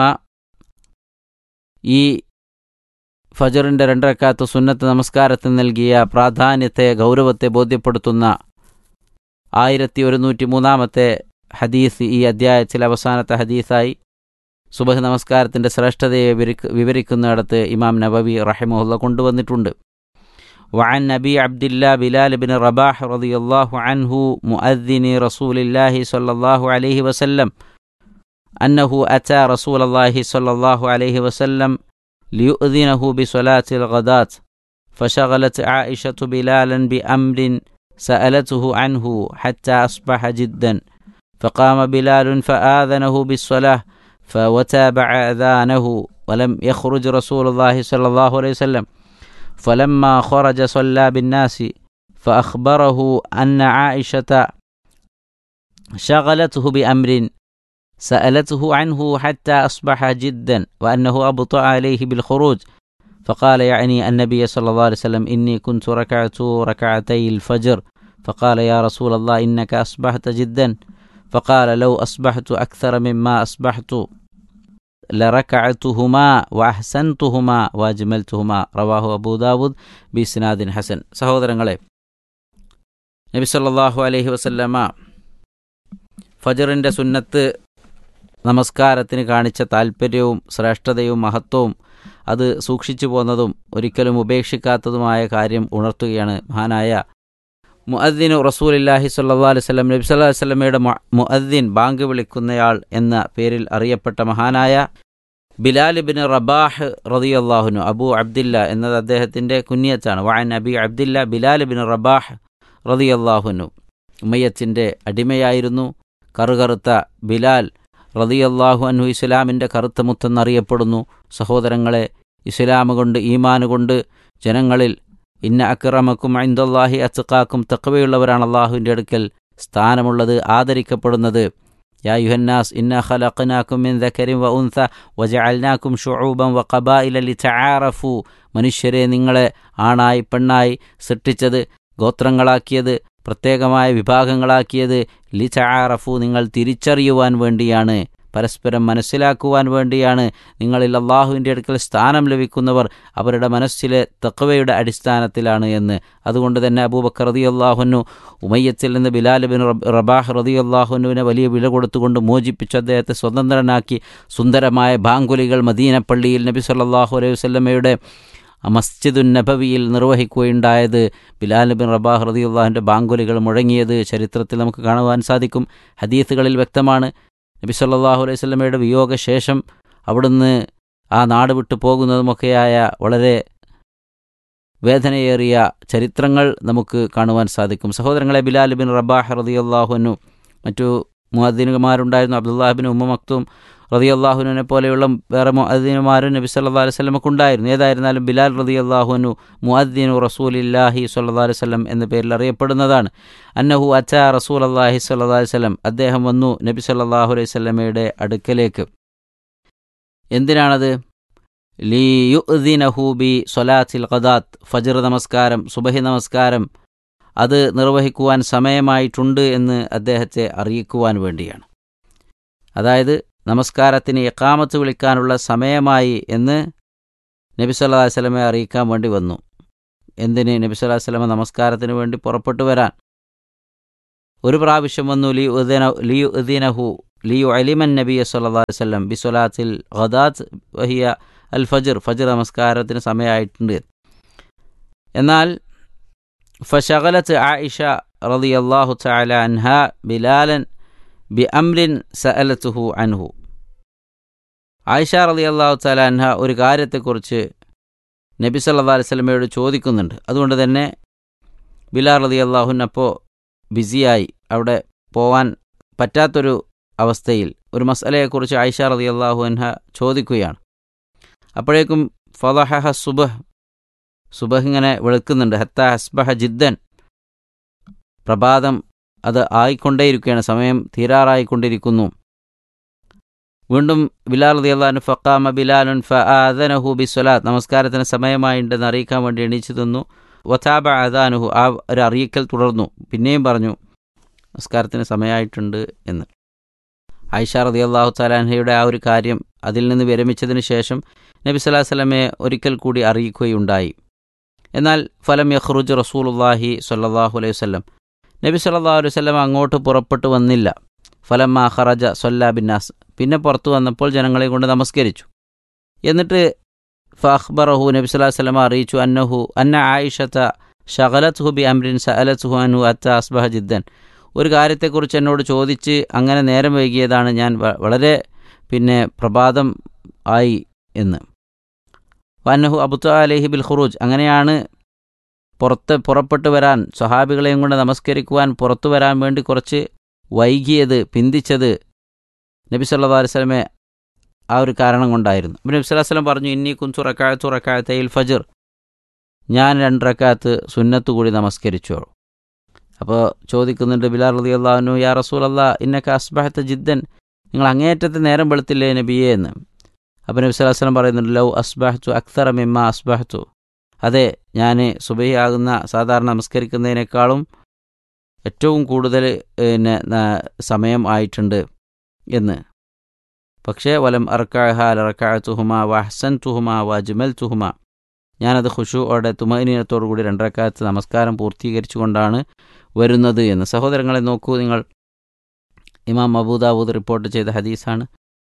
ഈ ഫജറിൻ്റെ രണ്ടരക്കാത്ത സുന്നത്ത് നമസ്കാരത്തിന് നൽകിയ പ്രാധാന്യത്തെ ഗൗരവത്തെ ബോധ്യപ്പെടുത്തുന്ന ആയിരത്തി ഒരുന്നൂറ്റി മൂന്നാമത്തെ ഹദീസ് ഈ അധ്യായത്തിൽ അവസാനത്തെ ഹദീസായി സുബഹ് നമസ്കാരത്തിൻ്റെ ശ്രേഷ്ഠതയെ വിവരിക്ക വിവരിക്കുന്നിടത്ത് ഇമാം നബവി റഹിമുല്ല കൊണ്ടുവന്നിട്ടുണ്ട് وعن أبي عبد الله بلال بن رباح رضي الله عنه مؤذن رسول الله صلى الله عليه وسلم أنه أتى رسول الله صلى الله عليه وسلم ليؤذنه بصلاة الغداة فشغلت عائشة بلالا بأمر سألته عنه حتى أصبح جدا فقام بلال فآذنه بالصلاة فوتابع أذانه ولم يخرج رسول الله صلى الله عليه وسلم فلما خرج صلى بالناس فأخبره أن عائشة شغلته بأمر سألته عنه حتى أصبح جدا وأنه أبطأ عليه بالخروج فقال يعني النبي صلى الله عليه وسلم إني كنت ركعت ركعتي الفجر فقال يا رسول الله إنك أصبحت جدا فقال لو أصبحت أكثر مما أصبحت لركعتهما وأحسنتهما وأجملتهما رواه أبو داود بإسناد حسن സഹോദരങ്ങളെ നബി സല്ലല്ലാഹു അലൈഹി വസല്ലമ ഫജറിൻ്റെ സുന്നത്ത് നമസ്കാരത്തിന് കാണിച്ച താൽപ്പര്യവും ശ്രേഷ്ഠതയും മഹത്വവും അത് സൂക്ഷിച്ചു പോന്നതും ഒരിക്കലും ഉപേക്ഷിക്കാത്തതുമായ കാര്യം ഉണർത്തുകയാണ് മഹാനായ മുഅദ്ദിനു റസൂലില്ലാഹി സല്ലാ അലൈഹി സ്വലം നബി സല്ലാ വല്ലമയുടെ മുഅദ്ദിൻ ബാങ്ക് വിളിക്കുന്നയാൾ എന്ന പേരിൽ അറിയപ്പെട്ട മഹാനായ ബിലാൽ ബിൻ റബാഹ് റതിയല്ലാഹുനു അബു അബ്ദില്ല എന്നത് അദ്ദേഹത്തിൻ്റെ കുഞ്ഞിയത്താണ് വാൻ അബി അബ്ദില്ല ബിലാൽ ബിൻ റബാഹ് റതിയല്ലാഹുനു ഉമ്മയത്തിൻ്റെ അടിമയായിരുന്നു കറുകറുത്ത ബിലാൽ റതിയല്ലാഹു അൻഹു ഇസ്ലാമിൻ്റെ കറുത്ത മുത്തെന്നറിയപ്പെടുന്നു സഹോദരങ്ങളെ ഇസ്ലാം കൊണ്ട് ഈമാന് കൊണ്ട് ജനങ്ങളിൽ ഇന്ന അക്രമക്കും ഐന്ദല്ലാഹി അച്ചുക്കാക്കും തക്കവയുള്ളവരാണ് അള്ളാഹുവിൻ്റെ അടുക്കൽ സ്ഥാനമുള്ളത് ആദരിക്കപ്പെടുന്നത് യാ യുഹന്നാസ് ഇന്ന ഖലഖനാക്കും മിൻ ദക്കരിം വ ഉൻസ വജഅൽനാക്കും ഷുഊബൻ വ ഖബായില ലിതആറഫു മനുഷ്യരെ നിങ്ങളെ ആണായി പെണ്ണായി സൃഷ്ടിച്ചത് ഗോത്രങ്ങളാക്കിയത് പ്രത്യേകമായ വിഭാഗങ്ങളാക്കിയത് ലിതആറഫു നിങ്ങൾ തിരിച്ചറിയുവാൻ വേണ്ടിയാണ് പരസ്പരം മനസ്സിലാക്കുവാൻ വേണ്ടിയാണ് നിങ്ങളിൽ അള്ളാഹുവിൻ്റെ അടുക്കൽ സ്ഥാനം ലഭിക്കുന്നവർ അവരുടെ മനസ്സിലെ തക്കവയുടെ അടിസ്ഥാനത്തിലാണ് എന്ന് അതുകൊണ്ട് തന്നെ അബൂബക്കർ റതി അള്ളാഹുനു ഉമയ്യത്തിൽ നിന്ന് ബിലാൽ ബിൻ റബാഹ് റതി അള്ളാഹുനുവിനെ വലിയ വില കൊടുത്തുകൊണ്ട് മോചിപ്പിച്ച് അദ്ദേഹത്തെ സ്വതന്ത്രനാക്കി സുന്ദരമായ ബാങ്കുലികൾ മദീനപ്പള്ളിയിൽ നബി സല്ലാഹു അലൈഹി വല്ലമയുടെ മസ്ജിദുൻ നബവിയിൽ നിർവഹിക്കുകയുണ്ടായത് ബിലാൽ ബിൻ റബാഹ് റതി അള്ളാഹുവിൻ്റെ ബാങ്കുലികൾ മുഴങ്ങിയത് ചരിത്രത്തിൽ നമുക്ക് കാണുവാൻ സാധിക്കും ഹദീസുകളിൽ വ്യക്തമാണ് നബി സല്ലാഹു അലൈഹി സ്വലമയുടെ വിയോഗശേഷം അവിടുന്ന് ആ നാട് വിട്ടു പോകുന്നതുമൊക്കെയായ വളരെ വേദനയേറിയ ചരിത്രങ്ങൾ നമുക്ക് കാണുവാൻ സാധിക്കും സഹോദരങ്ങളെ ബിലാൽ ബിൻ റബാഹ് റതിയല്ലാഹുനു മറ്റു മുഅദ്ദീനുമാരുണ്ടായിരുന്നു അബ്ദുല്ലാഹിബിൻ ഉമ്മ മക്തും റതിയല്ലാഹുവിനെ പോലെയുള്ള വേറെ മുഅദ്ദീനുമാരും നബി സല്ലാ അലൈഹി സ്വലമക്ക് ഉണ്ടായിരുന്നു ഏതായിരുന്നാലും ബിലാൽ റതിയല്ലാഹുനു മുഅദ്ദീനു റസൂലില്ലാഹി സല്ലാ അലൈഹി സ്വലം എന്ന പേരിൽ അറിയപ്പെടുന്നതാണ് അന്നഹു അച്ച റസൂൽ അള്ളാഹി സല്ലാ അലൈഹി സ്വലം അദ്ദേഹം വന്നു നബി സല്ലാഹു അലൈഹി സ്വലമയുടെ അടുക്കലേക്ക് എന്തിനാണത് ലീ യുദ്ദീനഹൂബി സൊലാത്തിൽ ഖദാത്ത് ഫജർ നമസ്കാരം സുബഹി നമസ്കാരം അത് നിർവഹിക്കുവാൻ സമയമായിട്ടുണ്ട് എന്ന് അദ്ദേഹത്തെ അറിയിക്കുവാൻ വേണ്ടിയാണ് അതായത് നമസ്കാരത്തിന് എക്കാമത്ത് വിളിക്കാനുള്ള സമയമായി എന്ന് നബി സല്ലാ വല്ലമെ അറിയിക്കാൻ വേണ്ടി വന്നു എന്തിന് നബി സല്ലല്ലാഹു അലൈഹി വസല്ലമ നമസ്കാരത്തിന് വേണ്ടി പുറപ്പെട്ടു വരാൻ ഒരു പ്രാവശ്യം വന്നു ലി ഉദ്ദിന ലി ഉദ്ദിനഹു ലി അലിമൻ നബി സല്ലല്ലാഹു അലൈഹി വസല്ലം ബി സ്വലാത്തിൽ ഖദാത്ത് വഹിയ അൽ ഫജർ ഫജർ നമസ്കാരത്തിന് സമയമായിട്ടുണ്ട് എന്നാൽ ഫഷഗലത്ത് ആയിഷ റളിയല്ലാഹു തആല അൻഹ ബിലാലൻ ബി അംരിൻ സഅലത്തുഹു അൻഹു ആയിഷ റളിയല്ലാഹു തആല അൻഹ ഒരു കാര്യത്തെക്കുറിച്ച് നബി സല്ലല്ലാഹു അലൈഹി വസല്ലമയോട് ചോദിക്കുന്നുണ്ട് അതുകൊണ്ട് തന്നെ ബിലാൽ റളിയല്ലാഹുനപ്പോൾ ബിസിയായി അവിടെ പോവാൻ പറ്റാത്തൊരു അവസ്ഥയിൽ ഒരു മസലയെക്കുറിച്ച് ആയിഷ റളിയല്ലാഹു അൻഹ ചോദിക്കുകയാണ് അപ്പോഴേക്കും ഫലഹ സുബഹ് സുബഹ് ഇങ്ങനെ വെളുക്കുന്നുണ്ട് ഹത്ത ഹസ്ബഹ ജിദ്ദൻ പ്രഭാതം അത് ആയിക്കൊണ്ടേയിരിക്കുകയാണ് സമയം തീരാറായിക്കൊണ്ടിരിക്കുന്നു വീണ്ടും ബിലാൽ റളിയല്ലാഹു ഫഖാമ ബിലാലുൻ ഫആദനഹു ബിസ്വലാത്ത് നമസ്കാരത്തിന് സമയമായിട്ടുണ്ടെന്ന് അറിയിക്കാൻ വേണ്ടി എണീച്ചു തന്നു വതാബ അദാനുഹു ആ ഒരു അറിയിക്കൽ തുടർന്നു പിന്നെയും പറഞ്ഞു നമസ്കാരത്തിന് സമയമായിട്ടുണ്ട് എന്ന് ആയിഷ റളിയല്ലാഹു തആലാൻഹയുടെ ആ ഒരു കാര്യം അതിൽ നിന്ന് വിരമിച്ചതിന് ശേഷം നബി സല്ലല്ലാഹു അലൈഹി വസല്ലമയെ ഒരിക്കൽ കൂടി അറിയിക്കുകയുണ്ടായി എന്നാൽ ഫലം യഖ്റുജ് റസൂലുള്ളാഹി സ്വല്ലല്ലാഹു അലൈഹി വസല്ലം നബി സല്ലല്ലാഹു അലൈഹി വസല്ലം അങ്ങോട്ട് പുറപ്പെട്ടു വന്നില്ല ഫലം ഖറജ സൊല്ലാ ബിന്നാസ് പിന്നെ പുറത്തു വന്നപ്പോൾ ജനങ്ങളെ കൊണ്ട് നമസ്കരിച്ചു എന്നിട്ട് ഫഅഖ്ബറഹു നബി സല്ലല്ലാഹു അലൈഹി വസല്ലം അറിയിച്ചു അന്നഹു അന്ന ആയിഷത ഷഗലത്ഹു ബി അംരിൻ സഅലത്ഹു അൻഹു അത്ത അസ്ബഹ ജിദ്ദൻ ഒരു കാര്യത്തെക്കുറിച്ച് എന്നോട് ചോദിച്ച് അങ്ങനെ നേരം വൈകിയതാണ് ഞാൻ വ- വളരെ പിന്നെ പ്രഭാതം ആയി എന്ന് വന്നഹു അബുത്ത അലഹി ബിൽ ഖുറൂജ് അങ്ങനെയാണ് പുറത്ത് പുറപ്പെട്ടു വരാൻ സ്വഹാബികളെയും കൊണ്ട് നമസ്കരിക്കുവാൻ പുറത്തു വരാൻ വേണ്ടി കുറച്ച് വൈകിയത് പിന്തിച്ചത് നബി സല്ലല്ലാഹു അലൈഹി വസല്ലമയെ ആ ഒരു കാരണം കൊണ്ടായിരുന്നു അപ്പോൾ നബി സല്ലല്ലാഹു അലൈഹി വസല്ലം പറഞ്ഞു ഇന്നി കുൻതു റക്കായത്തു റക്കായത്തയിൽ ഫജർ ഞാൻ രണ്ട് റക്കാത്ത് സുന്നത്ത് കൂടി നമസ്കരിച്ചു അപ്പോൾ ചോദിക്കുന്നുണ്ട് ബിലാൽ റളിയല്ലാഹു അൻഹു യാ റസൂലല്ലാ ഇന്നക അസ്ബഹത്ത ജിദ്ദൻ നിങ്ങൾ അങ്ങേയറ്റത്തെ നേരം വെളുത്തില്ലേ നബിയേ എന്ന് അപ്പോൾ നബി സല്ലല്ലാഹു അലൈഹി വസല്ലം പറയുന്നുണ്ട് ലൗ അസ്ബഹത്തു അക്തറ മിമ്മ അസ്ബഹത്തു അതെ ഞാൻ സുബഹി ആകുന്ന സാധാരണ നമസ്കരിക്കുന്നതിനേക്കാളും ഏറ്റവും കൂടുതൽ പിന്നെ ന- സമയം ആയിട്ടുണ്ട് എന്ന് പക്ഷേ വലം അർക്കാഹ ലറക്കാത്തുഹുമ വഹസൻ തുഹുമ വജ്മൽ തുഹുമ ഞാനത് ഖുഷുവോടെ തുമനീനത്തോടു കൂടി രണ്ടരക്കാലത്ത് നമസ്കാരം പൂർത്തീകരിച്ചുകൊണ്ടാണ് വരുന്നത് എന്ന് സഹോദരങ്ങളെ നോക്കൂ നിങ്ങൾ ഇമാം അബൂദാവൂദ് റിപ്പോർട്ട് ചെയ്ത ഹദീസാണ്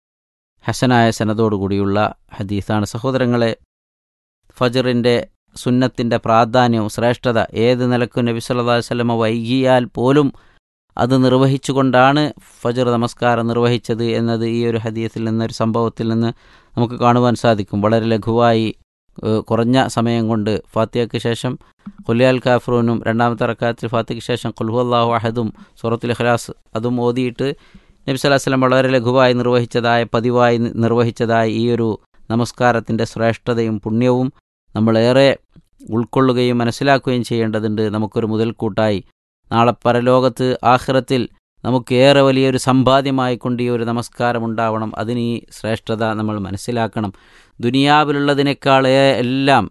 ഹസനായ സനതോടുകൂടിയുള്ള ഹദീസാണ് സഹോദരങ്ങളെ ഫജറിൻ്റെ സുന്നത്തിൻ്റെ പ്രാധാന്യവും ശ്രേഷ്ഠത ഏത് നിലക്കും നബി സല്ലല്ലാഹു അലൈഹി വസല്ലമ വൈകിയാൽ പോലും അത് നിർവഹിച്ചുകൊണ്ടാണ് ഫജർ നമസ്കാരം നിർവഹിച്ചത് എന്നത് ഈ ഒരു ഹദീസിൽ നിന്ന് ഒരു സംഭവത്തിൽ നിന്ന് നമുക്ക് കാണുവാൻ സാധിക്കും വളരെ ലഘുവായി ഏഹ്, കുറഞ്ഞ സമയം കൊണ്ട് ഫാത്തിയയ്ക്ക് ശേഷം ഖുലിയാൽ കാഫ്രൂനും രണ്ടാമത്തെ റക്കാത്തിൽ ഫാത്തിക്ക് ശേഷം ഖുൽഹു അള്ളാഹു അഹദും സൂറത്തുൽ ഇഖ്ലാസ് അതും ഓതിയിട്ട് നബി സല്ലല്ലാഹു അലൈഹി വസല്ലം വളരെ ലഘുവായി നിർവഹിച്ചതായ പതിവായി നി- നിർവഹിച്ചതായ ഈ ഒരു നമസ്കാരത്തിൻ്റെ ശ്രേഷ്ഠതയും പുണ്യവും നമ്മളേറെ ഉൾക്കൊള്ളുകയും മനസ്സിലാക്കുകയും ചെയ്യേണ്ടതുണ്ട് നമുക്കൊരു മുതൽക്കൂട്ടായി നാളെ പരലോകത്ത് ആഖിറത്തിൽ നമുക്ക് ഏറെ വലിയൊരു സമ്പാദ്യമായി കൊണ്ട് ഈ ഒരു നമസ്കാരം ഉണ്ടാവണം അതിന് ഈ ശ്രേഷ്ഠത നമ്മൾ മനസ്സിലാക്കണം ദുനിയാവിലുള്ളതിനേക്കാൾ ഏ- എല്ലാം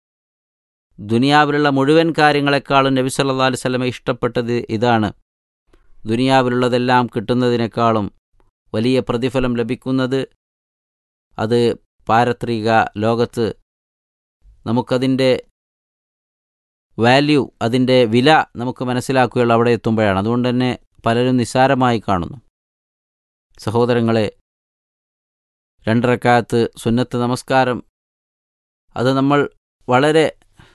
ദുനിയാവിലുള്ള മുഴുവൻ കാര്യങ്ങളെക്കാളും നബി സല്ലല്ലാഹു അലൈഹി വസല്ലമ ഇഷ്ടപ്പെട്ടത് ഇതാണ് ദുനിയാവിലുള്ളതെല്ലാം കിട്ടുന്നതിനേക്കാളും വലിയ പ്രതിഫലം ലഭിക്കുന്നത് അത് പാരത്രിക ലോകത്ത് നമുക്കതിൻ്റെ വാല്യൂ അതിൻ്റെ വില നമുക്ക് മനസ്സിലാക്കുകയുള്ളൂ അവിടെ എത്തുമ്പോഴാണ് അതുകൊണ്ട് തന്നെ പലരും നിസ്സാരമായി കാണുന്നു സഹോദരങ്ങളെ രണ്ടരക്കാലത്ത് സുന്നത്ത് നമസ്കാരം അത് നമ്മൾ വളരെ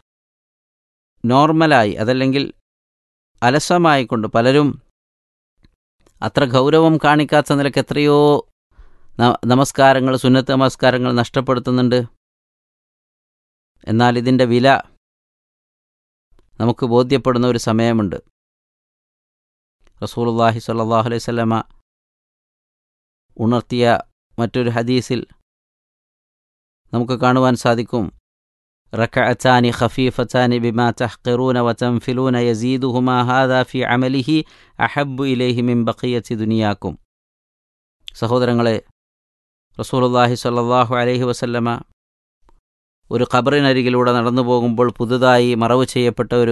നോർമലായി അതല്ലെങ്കിൽ അലസമായിക്കൊണ്ട് പലരും അത്ര ഗൗരവം കാണിക്കാത്ത നിലയ്ക്ക് എത്രയോ ന- നമസ്കാരങ്ങൾ സുന്നത്ത് നമസ്കാരങ്ങൾ നഷ്ടപ്പെടുത്തുന്നുണ്ട് എന്നാൽ ഇതിൻ്റെ വില നമുക്ക് ബോധ്യപ്പെടുന്ന ഒരു സമയമുണ്ട് റസൂലുള്ളാഹി സ്വല്ലല്ലാഹു അലൈഹി വസല്ലമ ഉണർത്തിയ മറ്റൊരു ഹദീസിൽ നമുക്ക് കാണുവാൻ സാധിക്കും റക്കഅത്താനി ഖഫീഫത്താനി ബിമാ തഹ്ഖിറൂന വതൻഫിലൂന യസീദുഹുമാ ഹാദാ ഫി അമലിഹി അഹബ്ബു ഇലൈഹി മിൻ ബഖിയത്തി ദുനിയാക്കും സഹോദരങ്ങളെ റസൂലുള്ളാഹി സ്വല്ലല്ലാഹു അലൈഹി വസല്ലമ ഒരു ഖബറിനരികിലൂടെ നടന്നു പോകുമ്പോൾ പുതുതായി മറവ് ചെയ്യപ്പെട്ട ഒരു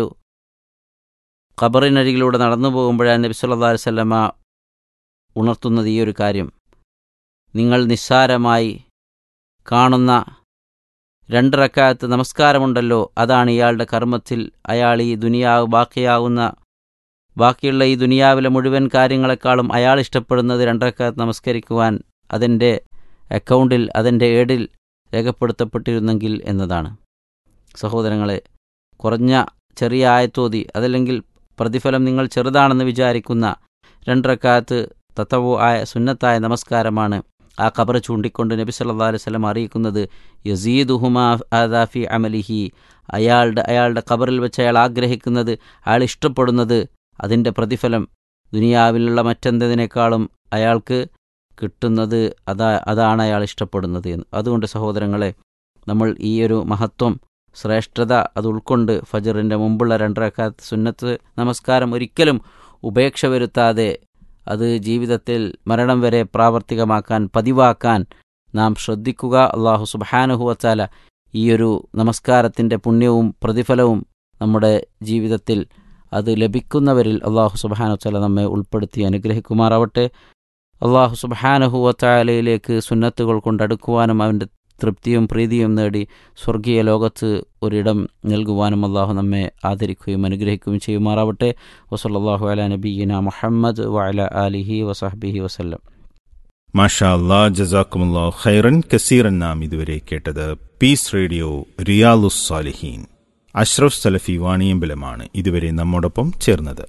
ഖബറിനരികിലൂടെ നടന്നു പോകുമ്പോഴാണ് നബി സല്ലല്ലാഹു അലൈഹി വസല്ലമ ഉണർത്തുന്നത് ഈ ഒരു കാര്യം നിങ്ങൾ നിസ്സാരമായി കാണുന്ന രണ്ട് റക്കാത്ത് നമസ്കാരമുണ്ടല്ലോ അതാണ് ഇയാളുടെ കർമ്മത്തിൽ അയാൾ ഈ ദുനിയാവ് ബാക്കിയാവുന്ന ബാക്കിയുള്ള ഈ ദുനിയാവിലെ മുഴുവൻ കാര്യങ്ങളെക്കാളും അയാൾ ഇഷ്ടപ്പെടുന്നത് രണ്ടരക്കാത്ത് നമസ്കരിക്കുവാൻ അതിൻ്റെ അക്കൗണ്ടിൽ അതിൻ്റെ ഏടിൽ രേഖപ്പെടുത്തപ്പെട്ടിരുന്നെങ്കിൽ എന്നതാണ് സഹോദരങ്ങളെ കുറഞ്ഞ ചെറിയ ആയത്തോതി അതല്ലെങ്കിൽ പ്രതിഫലം നിങ്ങൾ ചെറുതാണെന്ന് വിചാരിക്കുന്ന രണ്ടരക്കാത്ത് തത്തവോ ആയ സുന്നത്തായ നമസ്കാരമാണ് ആ ഖബർ ചൂണ്ടിക്കൊണ്ട് നബി സല്ലാ അലൈഹി സ്വലം അറിയിക്കുന്നത് യസീദുഹുമാ ആദാഫി അമലിഹി അയാളുടെ അയാളുടെ ഖബറിൽ വെച്ച് അയാൾ ആഗ്രഹിക്കുന്നത് അയാൾ ഇഷ്ടപ്പെടുന്നത് അതിൻ്റെ പ്രതിഫലം ദുനിയാവിലുള്ള മറ്റെന്തിനേക്കാളും അയാൾക്ക് കിട്ടുന്നത് അതാ അതാണ് അയാൾ ഇഷ്ടപ്പെടുന്നത് എന്ന് അതുകൊണ്ട് സഹോദരങ്ങളെ നമ്മൾ ഈ ഒരു മഹത്വം ശ്രേഷ്ഠത അത് ഉൾക്കൊണ്ട് ഫജറിൻ്റെ മുമ്പുള്ള രണ്ടരക്കാത്ത് സുന്നത്ത് നമസ്കാരം ഒരിക്കലും ഉപേക്ഷ വരുത്താതെ അത് ജീവിതത്തിൽ മരണം വരെ പ്രാവർത്തികമാക്കാൻ പതിവാക്കാൻ നാം ശ്രദ്ധിക്കുക അള്ളാഹു സുബാനുഹുവച്ചാല ഈ ഒരു നമസ്കാരത്തിൻ്റെ പുണ്യവും പ്രതിഫലവും നമ്മുടെ ജീവിതത്തിൽ അത് ലഭിക്കുന്നവരിൽ അള്ളാഹു സുബാനുവച്ചാല നമ്മെ ഉൾപ്പെടുത്തി അനുഗ്രഹിക്കുമാറാവട്ടെ അള്ളാഹു സുബാനുഹുവച്ചാലയിലേക്ക് സുന്നത്തുകൾ കൊണ്ടടുക്കുവാനും അവൻ്റെ തൃപ്തിയും പ്രീതിയും നേടി സ്വർഗീയ ലോകത്ത് ഒരിടം നൽകുവാനും അള്ളാഹു നമ്മെ ആദരിക്കുകയും അനുഗ്രഹിക്കുകയും ചെയ്യുമാറാവട്ടെ വസല്ലാഹു അല നബീന മുഹമ്മദ് വഅല ആലിഹി വസഹബിഹി വസല്ലം മാഷാ അല്ലാ ജസാക്കുമുല്ലാ ഖൈറൻ കസീറൻ നാം ഇതുവരെ കേട്ടത് പീസ് റേഡിയോ റിയാലുസ് സാലിഹീൻ അഷ്റഫ് സലഫി വാണിയമ്പലമാണ് ഇതുവരെ നമ്മോടൊപ്പം ചേർന്നത്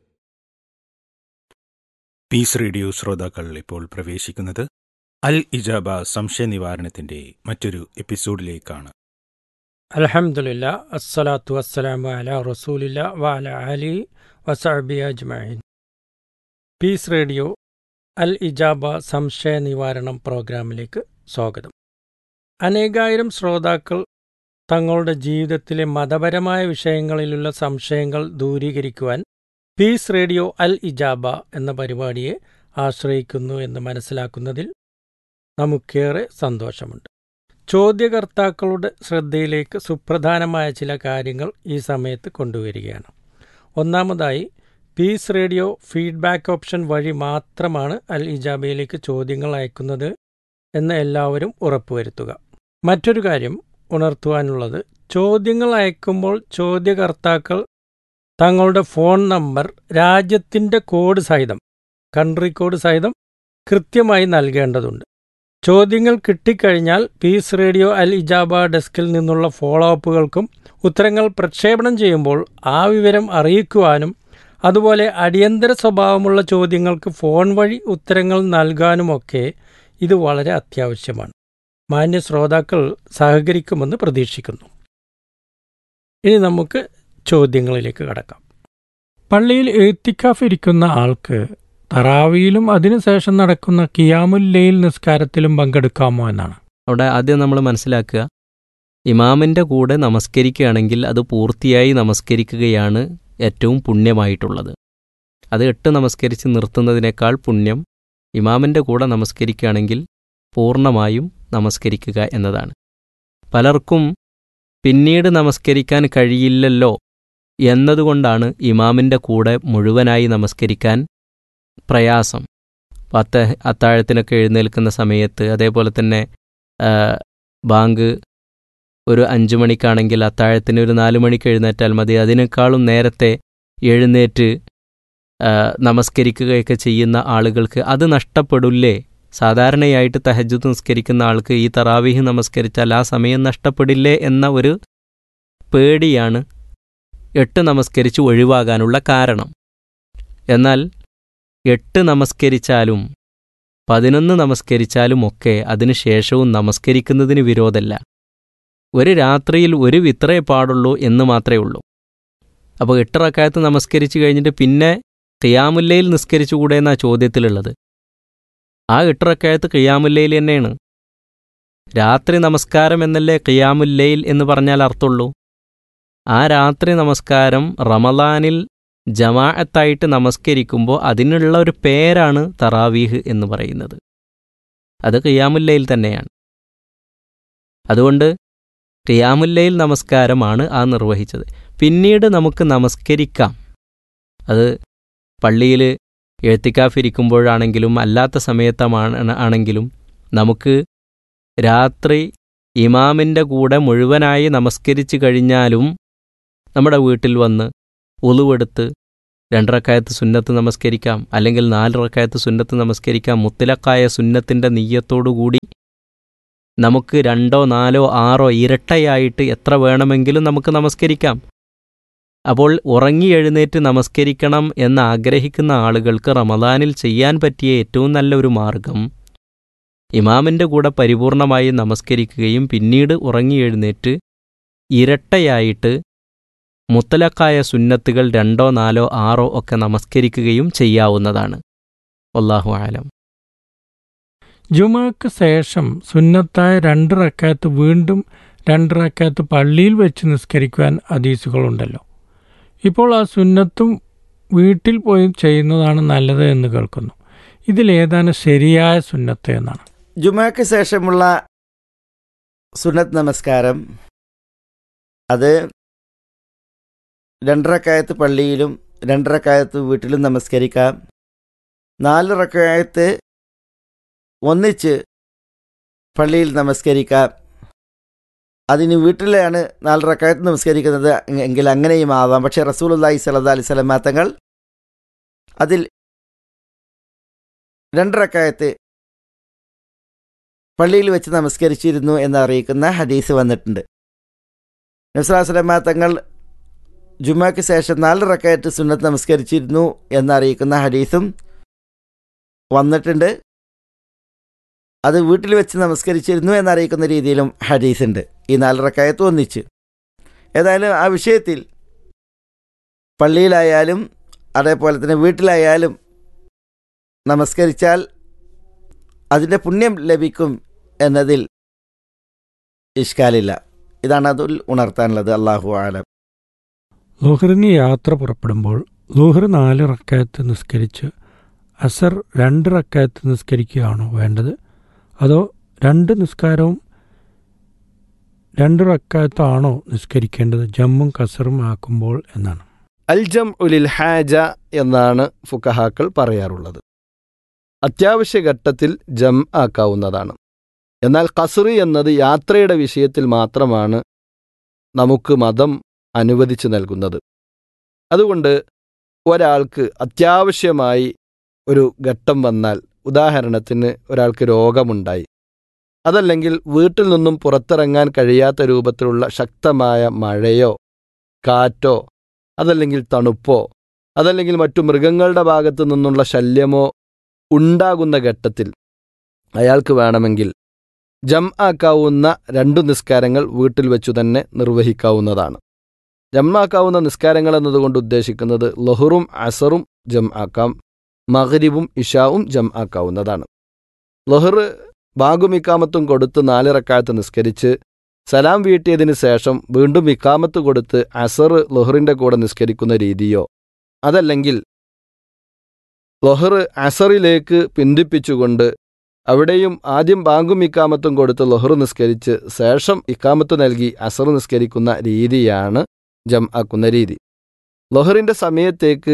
പീസ് റേഡിയോ ശ്രോതാക്കൾ ഇപ്പോൾ പ്രവേശിക്കുന്നത് അൽ ഇജാബ സംശയ നിവാരണത്തിന്റെ മറ്റൊരു എപ്പിസോഡിലേക്കാണ് അലഹമുല്ല അസ്സലാത്തു വസ്സലാമു അല റസൂലില്ല വഅല അലി വസഅബി അജ്മഈൻ പീസ് റേഡിയോ അൽ ഇജാബ സംശയ നിവാരണം പ്രോഗ്രാമിലേക്ക് സ്വാഗതം അനേകായിരം ശ്രോതാക്കൾ തങ്ങളുടെ ജീവിതത്തിലെ മതപരമായ വിഷയങ്ങളിലുള്ള സംശയങ്ങൾ ദൂരീകരിക്കുവാൻ പീസ് റേഡിയോ അൽ ഇജാബ എന്ന പരിപാടിയെ ആശ്രയിക്കുന്നു എന്ന് മനസ്സിലാക്കുന്നതിൽ നമുക്കേറെ സന്തോഷമുണ്ട് ചോദ്യകർത്താക്കളുടെ ശ്രദ്ധയിലേക്ക് സുപ്രധാനമായ ചില കാര്യങ്ങൾ ഈ സമയത്ത് കൊണ്ടുവരികയാണ് ഒന്നാമതായി പീസ് റേഡിയോ ഫീഡ്ബാക്ക് ഓപ്ഷൻ വഴി മാത്രമാണ് അൽ ഇജാബയിലേക്ക് ചോദ്യങ്ങൾ അയക്കുന്നത് എന്ന് എല്ലാവരും ഉറപ്പുവരുത്തുക മറ്റൊരു കാര്യം ഉണർത്തുവാനുള്ളത് ചോദ്യങ്ങൾ അയക്കുമ്പോൾ ചോദ്യകർത്താക്കൾ തങ്ങളുടെ ഫോൺ നമ്പർ രാജ്യത്തിൻ്റെ കോഡ് സഹിതം കൺട്രി കോഡ് സഹിതം കൃത്യമായി നൽകേണ്ടതുണ്ട് ചോദ്യങ്ങൾ കിട്ടിക്കഴിഞ്ഞാൽ പീസ് റേഡിയോ അൽ ഇജാബ ഡെസ്കിൽ നിന്നുള്ള ഫോളോ അപ്പുകൾക്കും ഉത്തരങ്ങൾ പ്രക്ഷേപണം ചെയ്യുമ്പോൾ ആ വിവരം അറിയിക്കുവാനും അതുപോലെ അടിയന്തര സ്വഭാവമുള്ള ചോദ്യങ്ങൾക്ക് ഫോൺ വഴി ഉത്തരങ്ങൾ നൽകാനുമൊക്കെ ഇത് വളരെ അത്യാവശ്യമാണ് മാന്യ ശ്രോതാക്കൾ സഹകരിക്കുമെന്ന് പ്രതീക്ഷിക്കുന്നു ഇനി നമുക്ക് ചോദ്യങ്ങളിലേക്ക് കടക്കാം പള്ളിയിൽ എഴുത്തിക്കാഫ് ഇരിക്കുന്ന ആൾക്ക് തറാവിയിലും അതിനുശേഷം നടക്കുന്ന കിയാമുല്ലയിൽ നിസ്കാരത്തിലും പങ്കെടുക്കാമോ എന്നാണ് അവിടെ ആദ്യം നമ്മൾ മനസ്സിലാക്കുക ഇമാമിൻ്റെ കൂടെ നമസ്കരിക്കുകയാണെങ്കിൽ അത് പൂർത്തിയായി നമസ്കരിക്കുകയാണ് ഏറ്റവും പുണ്യമായിട്ടുള്ളത് അത് എട്ട് നമസ്കരിച്ച് നിർത്തുന്നതിനേക്കാൾ പുണ്യം ഇമാമിൻ്റെ കൂടെ നമസ്കരിക്കുകയാണെങ്കിൽ പൂർണ്ണമായും നമസ്കരിക്കുക എന്നതാണ് പലർക്കും പിന്നീട് നമസ്കരിക്കാൻ കഴിയില്ലല്ലോ എന്നതുകൊണ്ടാണ് ഇമാമിൻ്റെ കൂടെ മുഴുവനായി നമസ്കരിക്കാൻ പ്രയാസം അത്ത അത്താഴത്തിനൊക്കെ എഴുന്നേൽക്കുന്ന സമയത്ത് അതേപോലെ തന്നെ ബാങ്ക് ഒരു അഞ്ചു മണിക്കാണെങ്കിൽ അത്താഴത്തിന് ഒരു നാലു മണിക്ക് എഴുന്നേറ്റാൽ മതി അതിനേക്കാളും നേരത്തെ എഴുന്നേറ്റ് നമസ്കരിക്കുകയൊക്കെ ചെയ്യുന്ന ആളുകൾക്ക് അത് നഷ്ടപ്പെടില്ലേ സാധാരണയായിട്ട് തഹജുദ് നിസ്കരിക്കുന്ന ആൾക്ക് ഈ തറാവീഹ് നമസ്കരിച്ചാൽ ആ സമയം നഷ്ടപ്പെടില്ലേ എന്ന ഒരു പേടിയാണ് എട്ട് നമസ്കരിച്ച് ഒഴിവാകാനുള്ള കാരണം എന്നാൽ എട്ട് നമസ്കരിച്ചാലും പതിനൊന്ന് നമസ്കരിച്ചാലും ഒക്കെ അതിനുശേഷവും നമസ്കരിക്കുന്നതിന് വിരോധമല്ല ഒരു രാത്രിയിൽ ഒരു വിത്രേ പാടുള്ളൂ എന്ന് മാത്രമേ ഉള്ളൂ അപ്പോൾ എട്ടറക്കാലത്ത് നമസ്കരിച്ചു കഴിഞ്ഞിട്ട് പിന്നെ ഖിയാമുല്ലയിൽ നിസ്കരിച്ചുകൂടെ എന്നാ ചോദ്യത്തിലുള്ളത് ആ എട്ടറക്കാലത്ത് ഖിയാമുല്ലയിൽ തന്നെയാണ് രാത്രി നമസ്കാരം എന്നല്ലേ ഖിയാമുല്ലയിൽ എന്ന് പറഞ്ഞാൽ അർത്ഥമുള്ളൂ ആ രാത്രി നമസ്കാരം റമലാനിൽ ജമാഅത്തായിട്ട് നമസ്കരിക്കുമ്പോൾ അതിനുള്ള ഒരു പേരാണ് തറാവീഹ് എന്ന് പറയുന്നത് അത് ഖിയാമുല്ലയിൽ തന്നെയാണ് അതുകൊണ്ട് ഖിയാമുല്ലയിൽ നമസ്കാരമാണ് ആ നിർവഹിച്ചത് പിന്നീട് നമുക്ക് നമസ്കരിക്കാം അത് പള്ളിയിൽ എഴുത്തിക്കാഫിരിക്കുമ്പോഴാണെങ്കിലും അല്ലാത്ത സമയത്താണ് ആണെങ്കിലും നമുക്ക് രാത്രി ഇമാമിൻ്റെ കൂടെ മുഴുവനായി നമസ്കരിച്ചു കഴിഞ്ഞാലും നമ്മുടെ വീട്ടിൽ വന്ന് ഉളുവെടുത്ത് രണ്ടറക്കായത്ത് സുന്നത്ത് നമസ്കരിക്കാം അല്ലെങ്കിൽ നാലിറക്കായത്ത് സുന്നത്ത് നമസ്കരിക്കാം മുത്തലക്കായ സുന്നത്തിൻ്റെ നെയ്യത്തോടുകൂടി നമുക്ക് രണ്ടോ നാലോ ആറോ ഇരട്ടയായിട്ട് എത്ര വേണമെങ്കിലും നമുക്ക് നമസ്കരിക്കാം അപ്പോൾ ഉറങ്ങി എഴുന്നേറ്റ് നമസ്കരിക്കണം എന്ന് ആഗ്രഹിക്കുന്ന ആളുകൾക്ക് റമദാനിൽ ചെയ്യാൻ പറ്റിയ ഏറ്റവും നല്ല ഒരു മാർഗം ഇമാമിൻ്റെ കൂടെ പരിപൂർണമായി നമസ്കരിക്കുകയും പിന്നീട് ഉറങ്ങി എഴുന്നേറ്റ് ഇരട്ടയായിട്ട് മുത്തലക്കായ സുന്നത്തുകൾ രണ്ടോ നാലോ ആറോ ഒക്കെ നമസ്കരിക്കുകയും ചെയ്യാവുന്നതാണ് അള്ളാഹു ആലം ജുമാക്ക് ശേഷം സുന്നത്തായ രണ്ട് റക്കാത്ത് വീണ്ടും രണ്ട് റക്കാത്ത് പള്ളിയിൽ വെച്ച് നിസ്കരിക്കുവാൻ ഹദീസുകളുണ്ടല്ലോ ഇപ്പോൾ ആ സുന്നത്തും വീട്ടിൽ പോയി ചെയ്യുന്നതാണ് നല്ലത് എന്ന് കേൾക്കുന്നു ഇതിലേതാണ് ശരിയായ സുന്നത്ത് എന്നാണ് ജുമാക്ക് ശേഷമുള്ള സുന്നത്ത് നമസ്കാരം അത് രണ്ടരക്കായത്ത് പള്ളിയിലും രണ്ടരക്കായത്ത് വീട്ടിലും നമസ്കരിക്കാം നാല് റക്കായത്ത് ഒന്നിച്ച് പള്ളിയിൽ നമസ്കരിക്കാം അതിന് വീട്ടിലാണ് നാല് റക്കായത്ത് നമസ്കരിക്കുന്നത് എങ്കിൽ അങ്ങനെയും ആവാം പക്ഷേ റസൂലുല്ലാഹി സല്ലാ അലൈഹി സ്വലം തങ്ങൾ അതിൽ രണ്ടരക്കായത്ത് പള്ളിയിൽ വെച്ച് നമസ്കരിച്ചിരുന്നു എന്ന് അറിയിക്കുന്ന ഹദീസ് വന്നിട്ടുണ്ട് നബ്സലാസ്ലമ തങ്ങൾ ജുമാക്ക് ശേഷം നാല് റക്കായത്ത് സുന്നത്ത് നമസ്കരിച്ചിരുന്നു എന്നറിയിക്കുന്ന ഹദീസും വന്നിട്ടുണ്ട് അത് വീട്ടിൽ വെച്ച് നമസ്കരിച്ചിരുന്നു എന്നറിയിക്കുന്ന രീതിയിലും ഹദീസ് ഉണ്ട് ഈ നാല് റക്കായത്ത് ഒന്നിച്ച് ഏതായാലും ആ വിഷയത്തിൽ പള്ളിയിലായാലും അതേപോലെ തന്നെ വീട്ടിലായാലും നമസ്കരിച്ചാൽ അതിൻ്റെ പുണ്യം ലഭിക്കും എന്നതിൽ ഇഷ്കാലില്ല ഇതാണ് അതിൽ ഉണർത്താനുള്ളത് അള്ളാഹു ആലം ലുഹറിന് യാത്ര പുറപ്പെടുമ്പോൾ ലുഹർ നാല് റക്കായത്ത് നിസ്കരിച്ച് അസർ രണ്ട് റക്കായത്ത് നിസ്കരിക്കുകയാണോ വേണ്ടത് അതോ രണ്ട് നിസ്കാരവും രണ്ട് റക്കായത്താണോ നിസ്കരിക്കേണ്ടത് ജമ്മും കസറും ആക്കുമ്പോൾ എന്നാണ് അൽജം ഉലിൽ ഹാജ എന്നാണ് ഫുക്കഹാക്കൾ പറയാറുള്ളത് അത്യാവശ്യ ഘട്ടത്തിൽ ജം ആക്കാവുന്നതാണ് എന്നാൽ കസറി എന്നത് യാത്രയുടെ വിഷയത്തിൽ മാത്രമാണ് നമുക്ക് മതം അനുവദിച്ചു നൽകുന്നത് അതുകൊണ്ട് ഒരാൾക്ക് അത്യാവശ്യമായി ഒരു ഘട്ടം വന്നാൽ ഉദാഹരണത്തിന് ഒരാൾക്ക് രോഗമുണ്ടായി അതല്ലെങ്കിൽ വീട്ടിൽ നിന്നും പുറത്തിറങ്ങാൻ കഴിയാത്ത രൂപത്തിലുള്ള ശക്തമായ മഴയോ കാറ്റോ അതല്ലെങ്കിൽ തണുപ്പോ അതല്ലെങ്കിൽ മറ്റു മൃഗങ്ങളുടെ ഭാഗത്തു നിന്നുള്ള ശല്യമോ ഉണ്ടാകുന്ന ഘട്ടത്തിൽ അയാൾക്ക് വേണമെങ്കിൽ ജം ആക്കാവുന്ന രണ്ടു നിസ്കാരങ്ങൾ വീട്ടിൽ വെച്ചു തന്നെ നിർവഹിക്കാവുന്നതാണ് ജം ആക്കാവുന്ന നിസ്കാരങ്ങൾ എന്നതുകൊണ്ട് ഉദ്ദേശിക്കുന്നത് ലഹുറും അസറും ജം ആക്കാം മഹരിബും ഇഷാവും ജം ആക്കാവുന്നതാണ് ലഹർ ബാഗും ഇക്കാമത്തും കൊടുത്ത് നാലിറക്കാലത്ത് നിസ്കരിച്ച് സലാം വീട്ടിയതിന് ശേഷം വീണ്ടും ഇക്കാമത്ത് കൊടുത്ത് അസർ ലൊഹറിൻ്റെ കൂടെ നിസ്കരിക്കുന്ന രീതിയോ അതല്ലെങ്കിൽ ലൊഹർ അസറിലേക്ക് പിന്തിപ്പിച്ചുകൊണ്ട് അവിടെയും ആദ്യം ബാങ്കും ഇക്കാമത്തും കൊടുത്ത് ലൊഹർ നിസ്കരിച്ച് ശേഷം ഇക്കാമത്ത് നൽകി അസർ നിസ്കരിക്കുന്ന രീതിയാണ് ജം ആക്കുന്ന രീതി ലൊഹറിൻ്റെ സമയത്തേക്ക്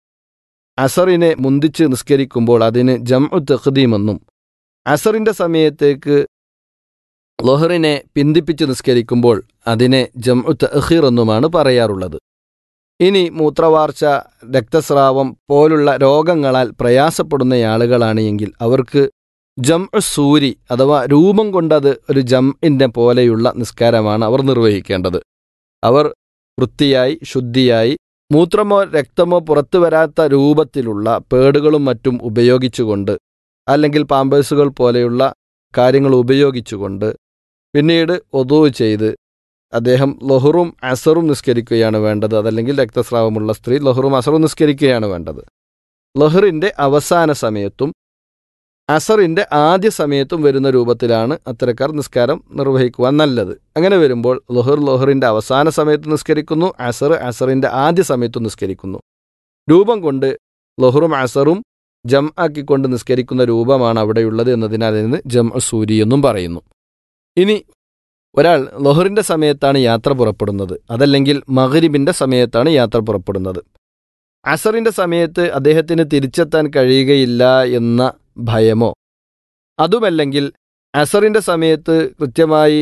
അസറിനെ മുന്തിച്ച് നിസ്കരിക്കുമ്പോൾ അതിന് ജം ഉ തെഖദീമെന്നും അസറിൻ്റെ സമയത്തേക്ക് ലൊഹറിനെ പിന്തിപ്പിച്ച് നിസ്കരിക്കുമ്പോൾ അതിനെ ജം ഉ തഹീർ എന്നുമാണ് പറയാറുള്ളത് ഇനി മൂത്രവാർച്ച രക്തസ്രാവം പോലുള്ള രോഗങ്ങളാൽ പ്രയാസപ്പെടുന്ന ആളുകളാണ് എങ്കിൽ അവർക്ക് ജം സൂരി അഥവാ രൂപം കൊണ്ടത് ഒരു ജംഇൻ്റെ പോലെയുള്ള നിസ്കാരമാണ് അവർ നിർവഹിക്കേണ്ടത് അവർ വൃത്തിയായി ശുദ്ധിയായി മൂത്രമോ രക്തമോ പുറത്തു വരാത്ത രൂപത്തിലുള്ള പേടുകളും മറ്റും ഉപയോഗിച്ചുകൊണ്ട് അല്ലെങ്കിൽ പാമ്പേഴ്സുകൾ പോലെയുള്ള കാര്യങ്ങൾ ഉപയോഗിച്ചുകൊണ്ട് പിന്നീട് ഒതു ചെയ്ത് അദ്ദേഹം ലൊഹറും അസറും നിസ്കരിക്കുകയാണ് വേണ്ടത് അതല്ലെങ്കിൽ രക്തസ്രാവമുള്ള സ്ത്രീ ലൊഹറും അസറും നിസ്കരിക്കുകയാണ് വേണ്ടത് ലൊഹറിൻ്റെ അവസാന സമയത്തും അസറിൻ്റെ ആദ്യ സമയത്തും വരുന്ന രൂപത്തിലാണ് അത്തരക്കാർ നിസ്കാരം നിർവഹിക്കുവാൻ നല്ലത് അങ്ങനെ വരുമ്പോൾ ലൊഹർ ലൊഹറിൻ്റെ അവസാന സമയത്ത് നിസ്കരിക്കുന്നു അസർ അസറിൻ്റെ ആദ്യ സമയത്തും നിസ്കരിക്കുന്നു രൂപം കൊണ്ട് ലൊഹറും അസറും ജം ആക്കിക്കൊണ്ട് നിസ്കരിക്കുന്ന രൂപമാണ് അവിടെയുള്ളത് എന്നതിനാൽ അതിന് ജം സൂരി എന്നും പറയുന്നു ഇനി ഒരാൾ ലൊഹറിൻ്റെ സമയത്താണ് യാത്ര പുറപ്പെടുന്നത് അതല്ലെങ്കിൽ മഹരിബിൻ്റെ സമയത്താണ് യാത്ര പുറപ്പെടുന്നത് അസറിൻ്റെ സമയത്ത് അദ്ദേഹത്തിന് തിരിച്ചെത്താൻ കഴിയുകയില്ല എന്ന ഭയമോ അതുമല്ലെങ്കിൽ അസറിൻ്റെ സമയത്ത് കൃത്യമായി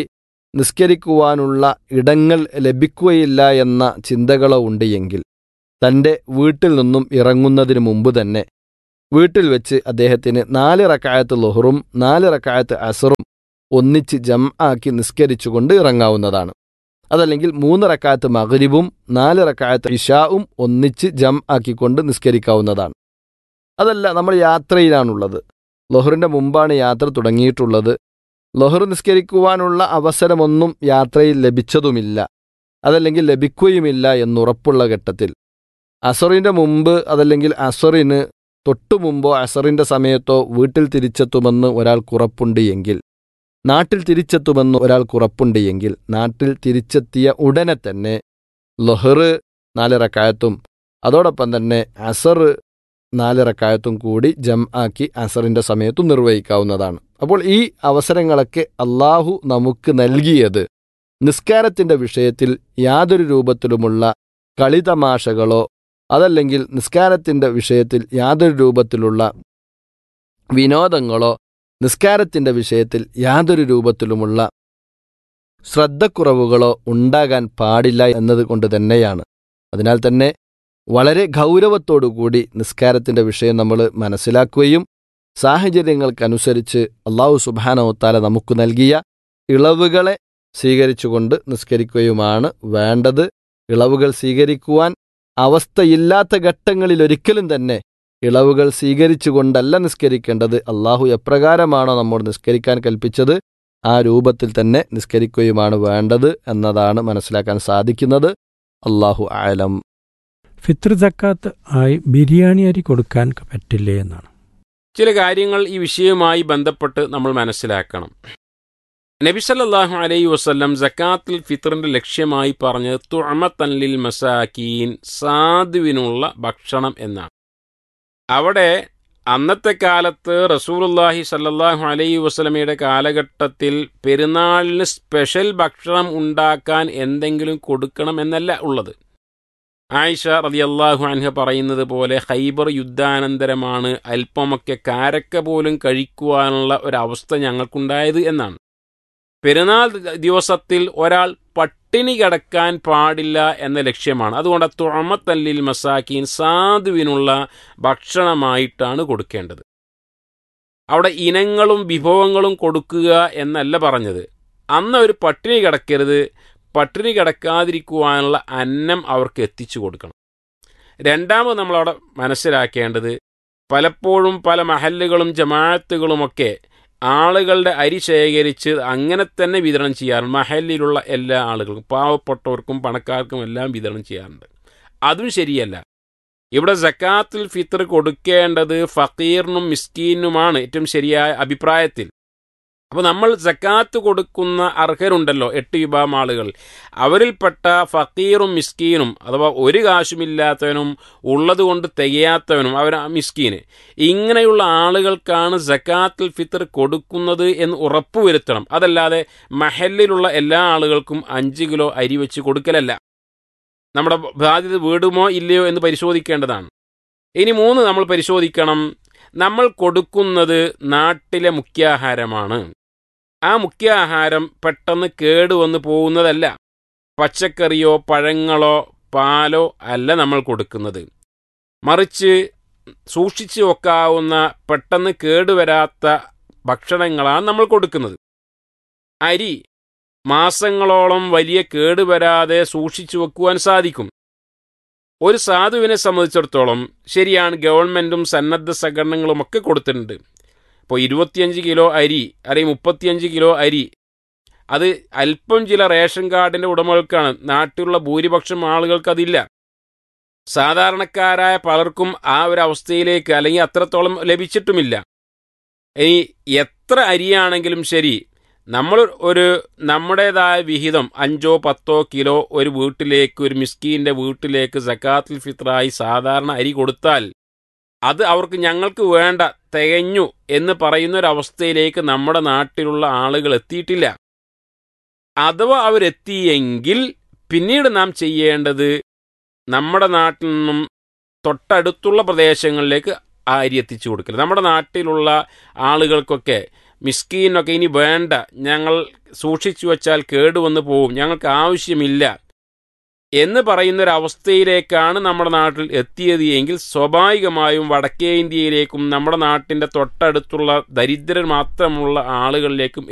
നിസ്കരിക്കുവാനുള്ള ഇടങ്ങൾ ലഭിക്കുകയില്ല എന്ന ചിന്തകളോ ഉണ്ട് എങ്കിൽ തൻ്റെ വീട്ടിൽ നിന്നും ഇറങ്ങുന്നതിന് മുമ്പ് തന്നെ വീട്ടിൽ വെച്ച് അദ്ദേഹത്തിന് നാല് റക്കായത്ത് ലുഹറും നാല് റക്കായത്ത് അസറും ഒന്നിച്ച് ജം ആക്കി നിസ്കരിച്ചുകൊണ്ട് ഇറങ്ങാവുന്നതാണ് അതല്ലെങ്കിൽ മൂന്ന് റക്കായത്ത് മഗ്രിബും നാല് റക്കായത്ത് ഇഷാവും ഒന്നിച്ച് ജം ആക്കിക്കൊണ്ട് നിസ്കരിക്കാവുന്നതാണ് അതല്ല നമ്മൾ യാത്രയിലാണുള്ളത് ലൊഹറിൻ്റെ മുമ്പാണ് യാത്ര തുടങ്ങിയിട്ടുള്ളത് ലൊഹർ നിസ്കരിക്കുവാനുള്ള അവസരമൊന്നും യാത്രയിൽ ലഭിച്ചതുമില്ല അതല്ലെങ്കിൽ ലഭിക്കുകയുമില്ല എന്നുറപ്പുള്ള ഘട്ടത്തിൽ അസറിൻ്റെ മുമ്പ് അതല്ലെങ്കിൽ അസറിന് തൊട്ടു മുമ്പോ അസറിൻ്റെ സമയത്തോ വീട്ടിൽ തിരിച്ചെത്തുമെന്ന് ഒരാൾക്ക് ഉറപ്പുണ്ട് എങ്കിൽ നാട്ടിൽ തിരിച്ചെത്തുമെന്ന് ഒരാൾക്ക് ഉറപ്പുണ്ട് എങ്കിൽ നാട്ടിൽ തിരിച്ചെത്തിയ ഉടനെ തന്നെ ലൊഹർ നാലിറക്കായത്തും അതോടൊപ്പം തന്നെ അസർ നാലിറക്കായത്തും കൂടി ജം ആക്കി അസറിൻ്റെ സമയത്തും നിർവഹിക്കാവുന്നതാണ് അപ്പോൾ ഈ അവസരങ്ങളൊക്കെ അള്ളാഹു നമുക്ക് നൽകിയത് നിസ്കാരത്തിൻ്റെ വിഷയത്തിൽ യാതൊരു രൂപത്തിലുമുള്ള കളിതമാശകളോ അതല്ലെങ്കിൽ നിസ്കാരത്തിൻ്റെ വിഷയത്തിൽ യാതൊരു രൂപത്തിലുള്ള വിനോദങ്ങളോ നിസ്കാരത്തിൻ്റെ വിഷയത്തിൽ യാതൊരു രൂപത്തിലുമുള്ള ശ്രദ്ധക്കുറവുകളോ ഉണ്ടാകാൻ പാടില്ല എന്നതുകൊണ്ട് തന്നെയാണ് അതിനാൽ തന്നെ വളരെ ഗൗരവത്തോടുകൂടി നിസ്കാരത്തിൻ്റെ വിഷയം നമ്മൾ മനസ്സിലാക്കുകയും സാഹചര്യങ്ങൾക്കനുസരിച്ച് അള്ളാഹു സുബാനോത്താല നമുക്ക് നൽകിയ ഇളവുകളെ സ്വീകരിച്ചുകൊണ്ട് നിസ്കരിക്കുകയുമാണ് വേണ്ടത് ഇളവുകൾ സ്വീകരിക്കുവാൻ അവസ്ഥയില്ലാത്ത ഘട്ടങ്ങളിൽ ഒരിക്കലും തന്നെ ഇളവുകൾ സ്വീകരിച്ചുകൊണ്ടല്ല നിസ്കരിക്കേണ്ടത് അള്ളാഹു എപ്രകാരമാണോ നമ്മോട് നിസ്കരിക്കാൻ കൽപ്പിച്ചത് ആ രൂപത്തിൽ തന്നെ നിസ്കരിക്കുകയുമാണ് വേണ്ടത് എന്നതാണ് മനസ്സിലാക്കാൻ സാധിക്കുന്നത് അള്ളാഹു ആലം ഫിത്ർ ജക്കാത്ത് ആയി ബിരിയാണി അരി കൊടുക്കാൻ പറ്റില്ലേ എന്നാണ് ചില കാര്യങ്ങൾ ഈ വിഷയവുമായി ബന്ധപ്പെട്ട് നമ്മൾ മനസ്സിലാക്കണം നബി സല്ലല്ലാഹു അലൈഹി വസല്ലം സക്കാത്തുൽ ഫിത്റിന്റെ ലക്ഷ്യമായി പറഞ്ഞത് തുഅമത്തൻലിൽ മസാക്കീൻ സാധുവിനുള്ള ഭക്ഷണം എന്നാണ് അവിടെ അന്നത്തെ കാലത്ത് റസൂലുള്ളാഹി സല്ലല്ലാഹു അലൈഹി വസല്ലമയുടെ കാലഘട്ടത്തിൽ പെരുന്നാളിന് സ്പെഷ്യൽ ഭക്ഷണം ഉണ്ടാക്കാൻ എന്തെങ്കിലും കൊടുക്കണം എന്നല്ല ഉള്ളത് ആയിഷ റളിയല്ലാഹു അൻഹ പറയുന്നത് പോലെ ഹൈബർ യുദ്ധാനന്തരമാണ് അല്പമൊക്കെ കാരക്ക പോലും കഴിക്കുവാനുള്ള ഒരവസ്ഥ ഞങ്ങൾക്കുണ്ടായത് എന്നാണ് പെരുന്നാൾ ദിവസത്തിൽ ഒരാൾ പട്ടിണി കിടക്കാൻ പാടില്ല എന്ന ലക്ഷ്യമാണ് അതുകൊണ്ട് തുഴമത്തല്ലിൽ മസാക്കീൻ സാധുവിനുള്ള ഭക്ഷണമായിട്ടാണ് കൊടുക്കേണ്ടത് അവിടെ ഇനങ്ങളും വിഭവങ്ങളും കൊടുക്കുക എന്നല്ല പറഞ്ഞത് അന്ന് ഒരു പട്ടിണി കിടക്കരുത് പട്ടിണി കിടക്കാതിരിക്കുവാനുള്ള അന്നം അവർക്ക് എത്തിച്ചു കൊടുക്കണം രണ്ടാമത് നമ്മളവിടെ മനസ്സിലാക്കേണ്ടത് പലപ്പോഴും പല മഹല്ലുകളും ജമാഅത്തുകളുമൊക്കെ ആളുകളുടെ അരി ശേഖരിച്ച് അങ്ങനെ തന്നെ വിതരണം ചെയ്യാറുണ്ട് മഹല്ലിലുള്ള എല്ലാ ആളുകൾക്കും പാവപ്പെട്ടവർക്കും പണക്കാർക്കും എല്ലാം വിതരണം ചെയ്യാറുണ്ട് അതും ശരിയല്ല ഇവിടെ സക്കാത്തുൽ ഫിത്തർ കൊടുക്കേണ്ടത് ഫക്കീറിനും മിസ്കീനുമാണ് ഏറ്റവും ശരിയായ അഭിപ്രായത്തിൽ അപ്പോൾ നമ്മൾ സക്കാത്ത് കൊടുക്കുന്ന അർഹരുണ്ടല്ലോ എട്ട് വിഭാഗം ആളുകൾ അവരിൽപ്പെട്ട ഫക്കീറും മിസ്കീനും അഥവാ ഒരു കാശുമില്ലാത്തവനും ഉള്ളതുകൊണ്ട് തികയാത്തവനും അവർ മിസ്കീന് ഇങ്ങനെയുള്ള ആളുകൾക്കാണ് സക്കാത്തുൽ ഫിത്തർ കൊടുക്കുന്നത് എന്ന് ഉറപ്പുവരുത്തണം അതല്ലാതെ മഹലിലുള്ള എല്ലാ ആളുകൾക്കും അഞ്ച് കിലോ അരി വെച്ച് കൊടുക്കലല്ല നമ്മുടെ ബാധ്യത വീടുമോ ഇല്ലയോ എന്ന് പരിശോധിക്കേണ്ടതാണ് ഇനി മൂന്ന് നമ്മൾ പരിശോധിക്കണം നമ്മൾ കൊടുക്കുന്നത് നാട്ടിലെ മുഖ്യാഹാരമാണ് ആ മുഖ്യാഹാരം പെട്ടെന്ന് കേടുവന്ന് പോകുന്നതല്ല പച്ചക്കറിയോ പഴങ്ങളോ പാലോ അല്ല നമ്മൾ കൊടുക്കുന്നത് മറിച്ച് സൂക്ഷിച്ചു വെക്കാവുന്ന പെട്ടെന്ന് കേടുവരാത്ത ഭക്ഷണങ്ങളാണ് നമ്മൾ കൊടുക്കുന്നത് അരി മാസങ്ങളോളം വലിയ കേടുവരാതെ സൂക്ഷിച്ചു വെക്കുവാൻ സാധിക്കും ഒരു സാധുവിനെ സംബന്ധിച്ചിടത്തോളം ശരിയാണ് ഗവൺമെൻറ്റും സന്നദ്ധ സംഘടനകളും ഒക്കെ കൊടുത്തിട്ടുണ്ട് ഇപ്പോൾ ഇരുപത്തിയഞ്ച് കിലോ അരി അല്ലെങ്കിൽ മുപ്പത്തിയഞ്ച് കിലോ അരി അത് അല്പം ചില റേഷൻ കാർഡിൻ്റെ ഉടമകൾക്കാണ് നാട്ടിലുള്ള ഭൂരിപക്ഷം ആളുകൾക്ക് അതില്ല സാധാരണക്കാരായ പലർക്കും ആ ഒരു അവസ്ഥയിലേക്ക് അല്ലെങ്കിൽ അത്രത്തോളം ലഭിച്ചിട്ടുമില്ല ഇനി എത്ര അരിയാണെങ്കിലും ശരി നമ്മൾ ഒരു നമ്മുടേതായ വിഹിതം അഞ്ചോ പത്തോ കിലോ ഒരു വീട്ടിലേക്ക് ഒരു മിസ്കീൻ്റെ വീട്ടിലേക്ക് സക്കാത്തുൽ ഫിത്രായി സാധാരണ അരി കൊടുത്താൽ അത് അവർക്ക് ഞങ്ങൾക്ക് വേണ്ട തികഞ്ഞു എന്ന് പറയുന്ന ഒരു അവസ്ഥയിലേക്ക് നമ്മുടെ നാട്ടിലുള്ള ആളുകൾ എത്തിയിട്ടില്ല അഥവാ അവരെത്തിയെങ്കിൽ പിന്നീട് നാം ചെയ്യേണ്ടത് നമ്മുടെ നാട്ടിൽ നിന്നും തൊട്ടടുത്തുള്ള പ്രദേശങ്ങളിലേക്ക് ആ അരി എത്തിച്ചു കൊടുക്കൽ നമ്മുടെ നാട്ടിലുള്ള ആളുകൾക്കൊക്കെ മിസ്കീനൊക്കെ ഇനി വേണ്ട ഞങ്ങൾ സൂക്ഷിച്ചു വച്ചാൽ കേടുവന്ന് പോവും ഞങ്ങൾക്ക് ആവശ്യമില്ല എന്ന് പറയുന്നൊരവസ്ഥയിലേക്കാണ് നമ്മുടെ നാട്ടിൽ എത്തിയത് എങ്കിൽ സ്വാഭാവികമായും വടക്കേ ഇന്ത്യയിലേക്കും നമ്മുടെ നാട്ടിൻ്റെ തൊട്ടടുത്തുള്ള ദരിദ്രർ മാത്രമുള്ള ആളുകളിലേക്കും